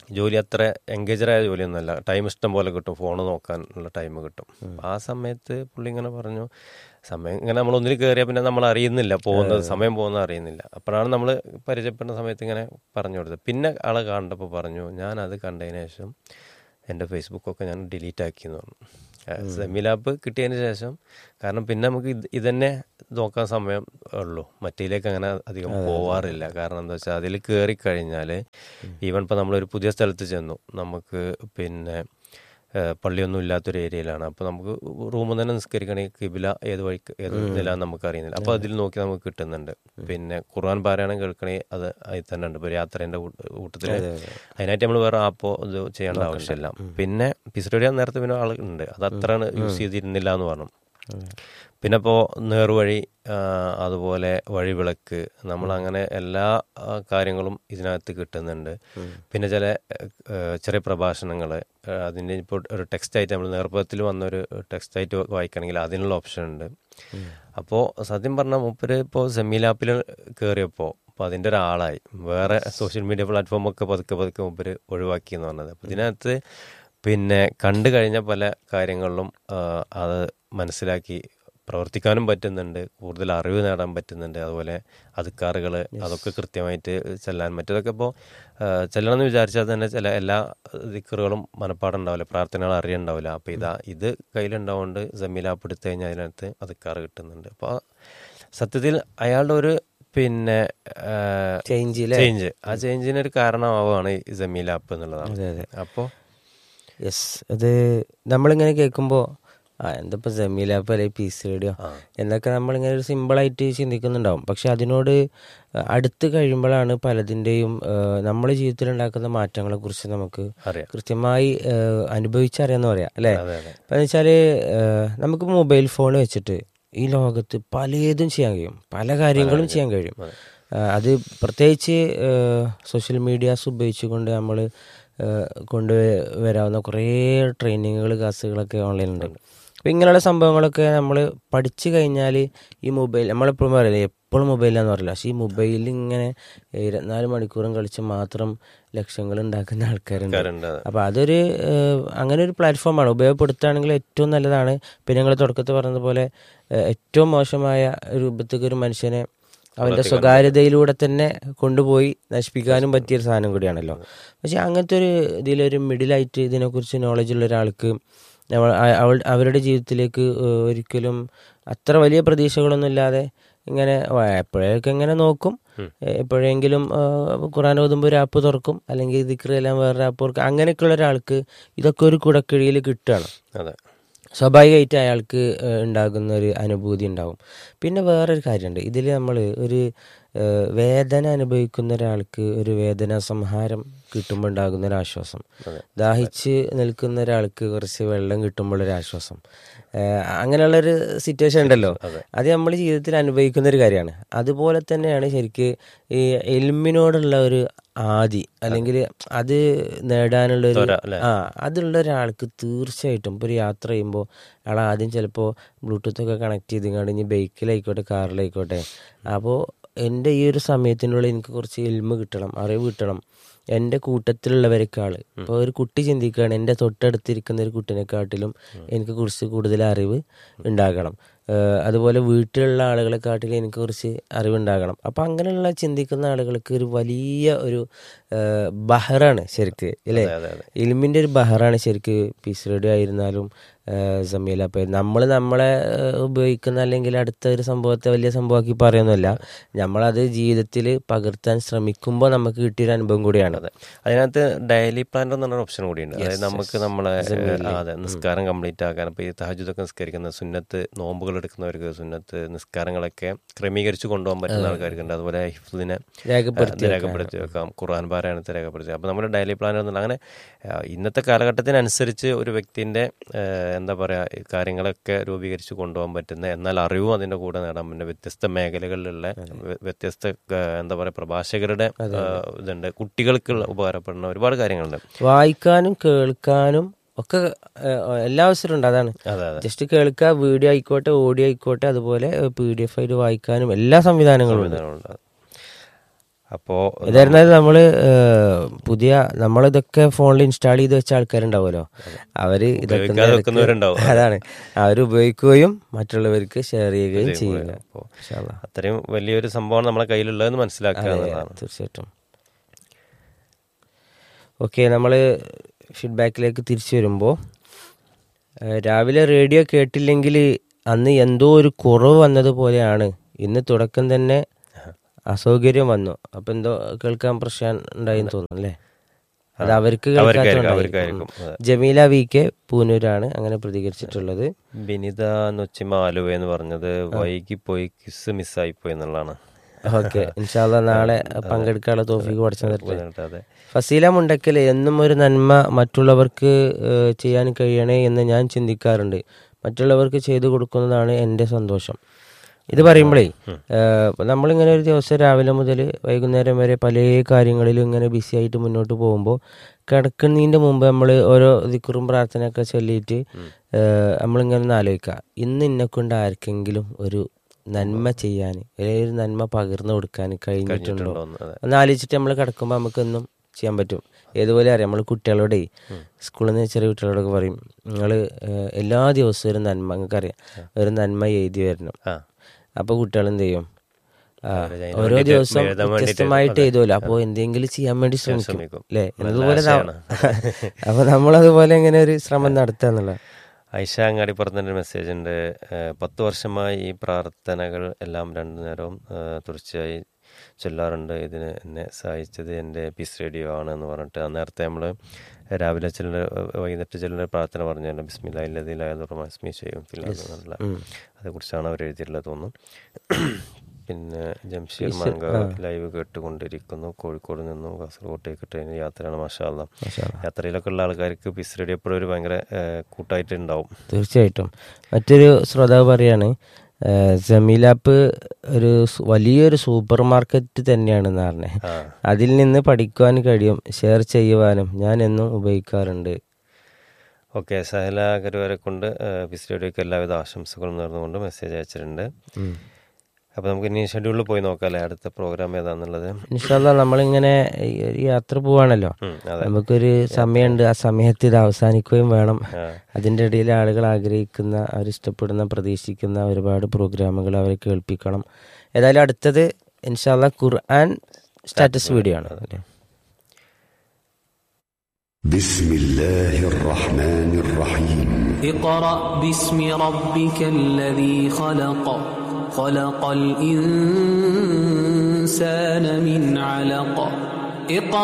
ജോലി അത്ര എൻഗേജറായ ജോലിയൊന്നുമല്ല ടൈം ഇഷ്ടം പോലെ കിട്ടും ഫോൺ നോക്കാനുള്ള ടൈം കിട്ടും ആ സമയത്ത് പുള്ളി ഇങ്ങനെ പറഞ്ഞു സമയം ഇങ്ങനെ നമ്മൾ ഒന്നിൽ കയറിയാൽ പിന്നെ നമ്മൾ അറിയുന്നില്ല പോകുന്നത് സമയം പോകുന്നത് അറിയുന്നില്ല അപ്പോഴാണ് നമ്മൾ പരിചയപ്പെടുന്ന സമയത്ത് ഇങ്ങനെ പറഞ്ഞു കൊടുത്തത് പിന്നെ ആളെ കണ്ടപ്പോൾ പറഞ്ഞു ഞാൻ അത് കണ്ടതിന് ശേഷം എൻ്റെ ഫേസ്ബുക്കൊക്കെ ഞാൻ ഡിലീറ്റ് ആക്കി എന്ന് പറഞ്ഞു സെമിൽ ആപ്പ് കിട്ടിയതിന് ശേഷം കാരണം പിന്നെ നമുക്ക് ഇത് ഇതന്നെ നോക്കാൻ സമയം ഉള്ളൂ മറ്റേലേക്ക് അങ്ങനെ അധികം പോവാറില്ല കാരണം എന്താ വെച്ചാൽ അതിൽ കയറി കഴിഞ്ഞാൽ ഈവൻ ഇപ്പം നമ്മളൊരു പുതിയ സ്ഥലത്ത് ചെന്നു നമുക്ക് പിന്നെ ഏഹ്, പള്ളിയൊന്നും ഇല്ലാത്തൊരു ഏരിയയിലാണ് അപ്പോൾ നമുക്ക് റൂമിൽ തന്നെ നിസ്കരിക്കണമെങ്കിൽ കിബില ഏത് വഴിക്ക് ഏത് ഇതിലാന്ന് നമുക്ക് അറിയുന്നില്ല അപ്പോൾ അതിൽ നോക്കി നമുക്ക് കിട്ടുന്നുണ്ട് പിന്നെ ഖുർആൻ പാരായണം കേൾക്കണമെങ്കിൽ അത് അതിൽ തന്നെ ഉണ്ട് ഇപ്പോൾ യാത്രേൻ്റെ കൂട്ടത്തിൽ അതിനായിട്ട് നമ്മൾ വേറെ ആപ്പോ ഇത് ചെയ്യേണ്ട ആവശ്യമില്ല പിന്നെ പിസ്റേഡിയ നേരത്തെ പിന്നെ ആൾ ഉണ്ട് അത് അത്ര യൂസ് ചെയ്തിരുന്നില്ല എന്ന് പറഞ്ഞു പിന്നെ ഇപ്പോൾ നേർവഴി ആ, അതുപോലെ വഴിവിളക്ക് നമ്മളങ്ങനെ എല്ലാ ആ, കാര്യങ്ങളും ഇതിനകത്ത് കിട്ടുന്നുണ്ട് പിന്നെ ചില ഏ, ചെറിയ പ്രഭാഷണങ്ങൾ അതിൻ്റെ ഇപ്പോൾ ഒരു ടെക്സ്റ്റ് ആയിട്ട് നമ്മൾ നേർപ്പത്തിൽ വന്നൊരു ടെക്സ്റ്റ് ആയിട്ട് വായിക്കണമെങ്കിൽ അതിനുള്ള ഓപ്ഷൻ ഉണ്ട് അപ്പോൾ സത്യം പറഞ്ഞാൽ മൂപ്പര് ഇപ്പോൾ സെമിലാപ്പിൽ കയറിയപ്പോൾ അപ്പോൾ അതിൻ്റെ ഒരാളായി വേറെ സോഷ്യൽ മീഡിയ പ്ലാറ്റ്ഫോമൊക്കെ പതുക്കെ പതുക്കെ മൂപ്പര് ഒഴിവാക്കി എന്ന് പറഞ്ഞത് അപ്പോൾ ഇതിനകത്ത് പിന്നെ കണ്ടു കഴിഞ്ഞ പല കാര്യങ്ങളിലും ആ, അത് മനസ്സിലാക്കി പ്രവർത്തിക്കാനും പറ്റുന്നുണ്ട് കൂടുതൽ അറിവ് നേടാൻ പറ്റുന്നുണ്ട് അതുപോലെ അതുക്കാറുകൾ അതൊക്കെ കൃത്യമായിട്ട് ചെല്ലാൻ മറ്റതൊക്കെ ഇപ്പോൾ ചെല്ലണം എന്ന് വിചാരിച്ചാൽ തന്നെ ചില എല്ലാ ദിക്കറുകളും മനപ്പാടം ഉണ്ടാവില്ല പ്രാർത്ഥനകൾ അറിയണ്ടാവില്ല അപ്പോൾ ഇതാ ഇത് കയ്യിലുണ്ടാവുകൊണ്ട് ജമീലാപ്പ് എടുത്തു കഴിഞ്ഞാൽ അതിനകത്ത് അതുക്കാറ് കിട്ടുന്നുണ്ട് അപ്പോൾ സത്യത്തിൽ അയാളുടെ ഒരു പിന്നെ Change ചേഞ്ച് ആ ചേഞ്ചിന് ഒരു കാരണമാവുകയാണ് ഈ ജമീൽ ആപ്പ് എന്നുള്ളതാണ് അപ്പോൾ യെസ് അത് നമ്മളിങ്ങനെ കേൾക്കുമ്പോൾ ആ എന്തപ്പോൾ ജമീലാപ്പ് അല്ലെങ്കിൽ പീസ് റേഡിയോ എന്നൊക്കെ നമ്മളിങ്ങനെ ഒരു സിമ്പിളായിട്ട് ചിന്തിക്കുന്നുണ്ടാവും പക്ഷെ അതിനോട് അടുത്ത് കഴിയുമ്പോഴാണ് പലതിൻ്റെയും നമ്മുടെ ജീവിതത്തിൽ ഉണ്ടാക്കുന്ന മാറ്റങ്ങളെ കുറിച്ച് നമുക്ക് അറിയാം. കൃത്യമായി ഏഹ്, അനുഭവിച്ചറിയാന്ന് പറയാം അല്ലേ അതെ, അതെ. അപ്പം വെച്ചാൽ നമുക്ക് മൊബൈൽ ഫോൺ വെച്ചിട്ട് ഈ ലോകത്ത് പലതും ചെയ്യാൻ കഴിയും പല കാര്യങ്ങളും ചെയ്യാൻ കഴിയും ആ, അത് പ്രത്യേകിച്ച് സോഷ്യൽ മീഡിയാസ് ഉപയോഗിച്ചുകൊണ്ട് നമ്മൾ കൊണ്ടുവരാവുന്ന കുറേ ട്രെയിനിങ്ങുകൾ ക്ലാസ്സുകളൊക്കെ ഓൺലൈനിലുണ്ട് അപ്പം ഇങ്ങനെയുള്ള സംഭവങ്ങളൊക്കെ നമ്മൾ പഠിച്ചു കഴിഞ്ഞാൽ ഈ മൊബൈൽ നമ്മളെപ്പോഴും പറയില്ലേ എപ്പോഴും മൊബൈലാന്ന് പറയില്ല പക്ഷേ ഈ മൊബൈലിൽ ഇങ്ങനെ ഇരുപത്തിനാല് മണിക്കൂറും കളിച്ച് മാത്രം ലക്ഷ്യങ്ങൾ ഉണ്ടാക്കുന്ന ആൾക്കാരുണ്ട് ആൾക്കാരുണ്ട്, അതെ. അപ്പോൾ അതൊരു ഏഹ്, അങ്ങനെ ഒരു പ്ലാറ്റ്ഫോമാണ് ഉപയോഗപ്പെടുത്തുകയാണെങ്കിൽ ഏറ്റവും നല്ലതാണ് പിന്നെ ഞങ്ങൾ തുടക്കത്തിൽ പറഞ്ഞതുപോലെ ഏഹ്, ഏറ്റവും മോശമായ രൂപത്തേക്ക് ഒരു മനുഷ്യനെ അവന്റെ സ്വകാര്യതയിലൂടെ തന്നെ കൊണ്ടുപോയി നശിപ്പിക്കാനും പറ്റിയ ഒരു സാധനം കൂടിയാണല്ലോ പക്ഷെ അങ്ങനത്തെ ഒരു ഇതിലൊരു മിഡിലായിട്ട് ഇതിനെക്കുറിച്ച് നോളജ് ഉള്ള ഒരാൾക്ക് നമ്മൾ അ- അവൾ അവരുടെ ജീവിതത്തിലേക്ക് ഏഹ്, ഒരിക്കലും അത്ര വലിയ പ്രതീക്ഷകളൊന്നും ഇല്ലാതെ ഇങ്ങനെ വ- എപ്പോഴൊക്കെ ഇങ്ങനെ നോക്കും ഏഹ്, എപ്പോഴെങ്കിലും ഏഹ്, ഖുറാൻ ഓതുമ്പോൾ ഒരു ആപ്പ് തുറക്കും അല്ലെങ്കിൽ ദിക്റ് എല്ലാം വേറൊരു ആപ്പ് തുറക്കും അങ്ങനെയൊക്കെയുള്ള ഒരാൾക്ക് ഇതൊക്കെ ഒരു കുടക്കിഴിയിൽ കിട്ടുകയാണ് അതെ സ്വാഭാവികമായിട്ട് അയാൾക്ക് ഏഹ്, ഉണ്ടാകുന്ന ഒരു അനുഭൂതി ഉണ്ടാവും പിന്നെ വേറൊരു കാര്യമുണ്ട് ഇതിൽ നമ്മൾ ഒരു ഏഹ്, വേദന അനുഭവിക്കുന്ന ഒരാൾക്ക് ഒരു വേദന സംഹാരം കിട്ടുമ്പോൾ ഉണ്ടാകുന്ന ഒരു ആശ്വാസം ദാഹിച്ച് നിൽക്കുന്ന ഒരാൾക്ക് കുറച്ച് വെള്ളം കിട്ടുമ്പോൾ ഒരു ആശ്വാസം ഏഹ്, അങ്ങനെയുള്ളൊരു സിറ്റുവേഷൻ ഉണ്ടല്ലോ അത് നമ്മൾ ജീവിതത്തിൽ അനുഭവിക്കുന്ന ഒരു കാര്യമാണ് അതുപോലെ തന്നെയാണ് ശരിക്ക് ഈ എൽമിനോടുള്ള ഒരു ആദി അല്ലെങ്കിൽ അത് നേടാനുള്ള ഒരു ത്വര, അല്ലേ? ആ അതുള്ള ഒരാൾക്ക് തീർച്ചയായിട്ടും ഇപ്പോൾ ഒരു യാത്ര ചെയ്യുമ്പോൾ അയാൾ ആദ്യം ചിലപ്പോൾ ബ്ലൂടൂത്ത് ഒക്കെ കണക്ട് ചെയ്ത് ഇനി ബൈക്കിലായിക്കോട്ടെ കാറിലായിക്കോട്ടെ അപ്പോൾ എൻ്റെ ഈ ഒരു സമയത്തിനുള്ളിൽ എനിക്ക് കുറച്ച് എൽമ കിട്ടണം അറിവ് കിട്ടണം എൻ്റെ കൂട്ടത്തിലുള്ളവരെക്കാൾ ഇപ്പോൾ ഒരു കുട്ടി ചിന്തിക്കുകയാണ് എൻ്റെ തൊട്ടടുത്തിരിക്കുന്ന ഒരു കുട്ടിനെക്കാട്ടിലും എനിക്ക് കുറച്ച് കൂടുതൽ അറിവ് ഉണ്ടാകണം ഏഹ് അതുപോലെ വീട്ടിലുള്ള ആളുകളെക്കാട്ടിലും എനിക്ക് കുറച്ച് അറിവുണ്ടാകണം അപ്പം അങ്ങനെയുള്ള ചിന്തിക്കുന്ന ആളുകൾക്ക് ഒരു വലിയ ഒരു ഏഹ് ബഹറാണ് ശരിക്ക് അല്ലേ ഇൽമിൻ്റെ ഒരു ബഹറാണ് ശരിക്ക് പീസ് റേഡിയോ ആയിരുന്നാലും സമീല അപ്പം നമ്മൾ നമ്മളെ ഏഹ് ഉപയോഗിക്കുന്ന അല്ലെങ്കിൽ അടുത്ത ഒരു സംഭവത്തെ വലിയ സംഭവമാക്കി പറയുന്നില്ല നമ്മളത് ജീവിതത്തിൽ പകർത്താൻ ശ്രമിക്കുമ്പോൾ നമുക്ക് കിട്ടിയൊരു അനുഭവം കൂടിയാണ് അതെ അതിനകത്ത് ഡെയിലി പ്ലാൻ എന്ന് പറഞ്ഞ ഓപ്ഷൻ കൂടിയുണ്ട് അതായത് നമുക്ക് നമ്മളെ ആ, അതെ നിസ്കാരം കംപ്ലീറ്റ് ആക്കാൻ ഇപ്പോൾ ഈ തഹജുദൊക്കെ നിസ്കരിക്കുന്ന സുന്നത്ത് നോമ്പുകൾ എടുക്കുന്നവർക്ക് സുന്നത്ത് നിസ്കാരങ്ങളൊക്കെ ക്രമീകരിച്ച് കൊണ്ടുപോകാൻ പറ്റുന്ന ആൾക്കാർക്കുണ്ട് അതുപോലെ ഹിഫ്ലിനെ രേഖപ്പെടുത്തി ആ, രേഖപ്പെടുത്തി വെക്കാം ഖുർആൻ പാരായണത്തെ രേഖപ്പെടുത്തി അപ്പോൾ നമ്മുടെ ഡെയിലി പ്ലാൻ എന്നുള്ള അങ്ങനെ ആ, ഇന്നത്തെ കാലഘട്ടത്തിനനുസരിച്ച് ഒരു വ്യക്തിൻ്റെ എന്താ പറയുക കാര്യങ്ങളൊക്കെ രൂപീകരിച്ച് കൊണ്ടുപോകാൻ പറ്റുന്ന എന്നാൽ അറിവും അതിൻ്റെ കൂടെ നേടാൻ പറ്റുന്ന വ്യത്യസ്ത മേഖലകളിലുള്ള വ്യ- വ്യത്യസ്ത ആ, എന്താ പറയുക പ്രഭാഷകരുടെ ആ, ഇതുണ്ട് കുട്ടികൾക്ക് ഉപകാരപ്പെടുന്ന ഒരുപാട് കാര്യങ്ങളുണ്ട് വായിക്കാനും കേൾക്കാനും ഒക്കെ ഏഹ്, എല്ലാ അവസരവും ഉണ്ട് അതാണ് അതെ അതെ ജസ്റ്റ് കേൾക്കുക വീഡിയോ ആയിക്കോട്ടെ ഓഡിയോ ആയിക്കോട്ടെ അതുപോലെ പി ഡി എഫ് ആയിട്ട് വായിക്കാനും എല്ലാ സംവിധാനങ്ങളും ഉണ്ട് സംവിധാനമുണ്ട് അപ്പോൾ ഏതായിരുന്നാലും നമ്മള് ഏഹ്, പുതിയ നമ്മളിതൊക്കെ ഫോണിൽ ഇൻസ്റ്റാൾ ചെയ്ത് വെച്ച ആൾക്കാരുണ്ടാവുമല്ലോ അവര് ഇതൊക്കെ ഒന്ന് ഉപയോഗിക്കാതെ ഇടയ്ക്ക് വെക്കുന്നവരുണ്ടാവും. അതാണ് അവർ ഉപയോഗിക്കുകയും മറ്റുള്ളവർക്ക് ഷെയർ ചെയ്യുകയും ചെയ്യുക. ചെയ്യുക അപ്പോൾ ഇൻഷാ അല്ലാ. അത്രയും വലിയൊരു സംഭവമാണ് നമ്മളെ കയ്യിലുള്ളതെന്ന് മനസ്സിലാക്കുക അതെ, എന്നുള്ളതാണ് തീർച്ചയായിട്ടും ഓക്കെ നമ്മൾ ഫീഡ്ബാക്കിലേക്ക് തിരിച്ചു വരുമ്പോൾ രാവിലെ റേഡിയോ കേട്ടില്ലെങ്കിൽ അന്ന് എന്തോ ഒരു കുറവ് വന്നതുപോലെയാണ് ഇന്ന് തുടക്കം തന്നെ അസൗകര്യം വന്നു അപ്പൊ എന്തോ കേൾക്കാൻ പ്രശ്നം ഉണ്ടായെന്ന് തോന്നുന്നു അല്ലേ അത് അവർക്ക് അവർക്കായിരിക്കും, കേൾക്കാത്തതുകൊണ്ടായിരിക്കും. അവർക്കായിരിക്കും. ഉം. അതെ. ജമീല വി കെ പൂനൂരാണ് അങ്ങനെ പ്രതികരിച്ചിട്ടുള്ളത് ബിനിത നൊച്ചിമ ആലുവ എന്ന് പറഞ്ഞത് വൈകിപ്പോയി കിസ് മിസ്സായിപ്പോയി എന്നുള്ളതാണ് ഓക്കെ ഇൻഷാല്ല നാളെ പങ്കെടുക്കാനുള്ള തോഫിക്ക് പഠിച്ചു തരട്ടെ അതെ ഫസീല മുണ്ടക്കൽ എന്നും ഒരു നന്മ മറ്റുള്ളവർക്ക് ഏഹ്, ചെയ്യാൻ കഴിയണേ എന്ന് ഞാൻ ചിന്തിക്കാറുണ്ട് മറ്റുള്ളവർക്ക് ചെയ്തു കൊടുക്കുന്നതാണ് എൻ്റെ സന്തോഷം ഇത് പറയുമ്പോഴേ ഏഹ്, ഇപ്പൊ നമ്മളിങ്ങനെ ഒരു ദിവസം രാവിലെ മുതൽ വൈകുന്നേരം വരെ പല കാര്യങ്ങളിലും ഇങ്ങനെ ബിസി ആയിട്ട് മുന്നോട്ട് പോകുമ്പോൾ കിടക്കുന്നതിൻ്റെ മുമ്പ് നമ്മൾ ഓരോ ദിക്കുറും പ്രാർത്ഥനയൊക്കെ ചൊല്ലിയിട്ട് ഏഹ്, നമ്മളിങ്ങനെ ഒന്ന് ആലോചിക്കുക ഇന്ന് എന്നെ കൊണ്ട് ആർക്കെങ്കിലും ഒരു നന്മ ചെയ്യാൻ അല്ലെങ്കിൽ ഒരു നന്മ പകർന്നു കൊടുക്കാൻ കഴിഞ്ഞിട്ടുണ്ടോ എന്ന്, അതെ. ഒന്ന് ആലോചിച്ചിട്ട് നമ്മൾ കിടക്കുമ്പോൾ നമുക്കൊന്നും ചെയ്യാൻ പറ്റും ഏതുപോലെ അറിയാം നമ്മൾ കുട്ടികളോടെ സ്കൂളിൽ നിന്ന് ചെറിയ കുട്ടികളോടൊക്കെ പറയും നിങ്ങൾ എല്ലാ ദിവസവും ഒരു നന്മ നിങ്ങൾക്കറിയാം ഒരു നന്മ എഴുതി വരണം ആ അപ്പോൾ കുട്ടികൾ എന്ത് ചെയ്യും ആ, അവര് അതിന് ഓരോ വേണ്ടിയിട്ട് ദിവസം എഴുതാൻ വേണ്ടിയിട്ട് വ്യത്യസ്തമായിട്ട് അതെ. എഴുതുമല്ലോ അപ്പോൾ എന്തെങ്കിലും ചെയ്യാൻ വേണ്ടി ശ്രമിക്കും ശ്രമിക്കും. അല്ലേ നല്ല എന്നതുപോലെ ആശയാണ്. അപ്പൊ നമ്മളതുപോലെ ഇങ്ങനെ ഒരു ശ്രമം നടത്തുക എന്നുള്ള ഐഷ അങ്ങാടിപ്പുറത്തിൻ്റെ ഒരു മെസ്സേജ് ഉണ്ട് ഏഹ് പത്ത് വർഷമായി ഈ പ്രാർത്ഥനകൾ എല്ലാം രണ്ടു നേരവും ഏഹ് തുടർച്ചയായി ചൊല്ലാറുണ്ട് ഇതിന് എന്നെ സഹായിച്ചത് എൻ്റെ പീസ് റേഡിയോ ആണ് എന്ന് പറഞ്ഞിട്ട് ആ നേരത്തെ നമ്മൾ രാവിലെ ചെല്ലുന്ന വൈകുന്നേരത്തെ ചെല്ലുന്ന പ്രാർത്ഥന പറഞ്ഞല്ലോ ബിസ്മില്ലാഹില്ലതിലായതുറസ്മി ചെയ്യും എന്നുള്ള അതേക്കുറിച്ചാണ് അവർ എഴുതിയിട്ടുള്ളത് തോന്നുന്നു പിന്നെ ജംഷീർ മാങ്ക ലൈവ് കേട്ടുകൊണ്ടിരിക്കുന്നു കോഴിക്കോട് നിന്നും കാസർഗോട്ടേക്ക് ട്രെയിനിൽ യാത്രയാണ് മാഷാല്ല യാത്രയിലൊക്കെ ഉള്ള ആൾക്കാർക്ക് പീസ് റേഡിയോ എപ്പോഴും ഒരു ഭയങ്കര ഏഹ് കൂട്ടായിട്ട് ഉണ്ടാവും തീർച്ചയായിട്ടും മറ്റൊരു ശ്രോതാവ് പറയാണ് ഏഹ്, ജമീലാപ്പ് ഒരു സു- വലിയൊരു സൂപ്പർ മാർക്കറ്റ് തന്നെയാണെന്ന് പറഞ്ഞത് ആ അതിൽ നിന്ന് പഠിക്കുവാൻ കഴിയും ഷെയർ ചെയ്യുവാനും ഞാൻ എന്നും ഉപയോഗിക്കാറുണ്ട് ഓക്കെ സഹല കരുവരെ കൊണ്ട് പീസ് റേഡിയോക്ക് എല്ലാവിധ ആശംസകളും നേർന്നുകൊണ്ട് മെസ്സേജ് അയച്ചിട്ടുണ്ട് അപ്പോൾ നമുക്ക് ഇനി ഷെഡ്യൂളിൽ പോയി നോക്കാം അല്ലേ അടുത്ത പ്രോഗ്രാം ഏതാണെന്നുള്ളത് ഇൻഷാല്ല നമ്മളിങ്ങനെ ഈ ഒരു യാത്ര പോവാണല്ലോ ഉം, അതെ നമുക്കൊരു സമയമുണ്ട് ആ സമയത്ത് ഇത് അവസാനിക്കുകയും വേണം ആ. അതിൻ്റെ ഇടയിൽ ആളുകൾ ആഗ്രഹിക്കുന്ന അവരിഷ്ടപ്പെടുന്ന പ്രതീക്ഷിക്കുന്ന ഒരുപാട് പ്രോഗ്രാമുകൾ അവരെ കേൾപ്പിക്കണം ഏതായാലും അടുത്തത് ഇൻഷാല്ല ഖുർആൻ സ്റ്റാറ്റസ് വീഡിയോ ആണ് അല്ലേ بسم الله الرحمن الرحيم اقرأ باسم ربك الذي خلق خلق الإنسان من علق اقرأ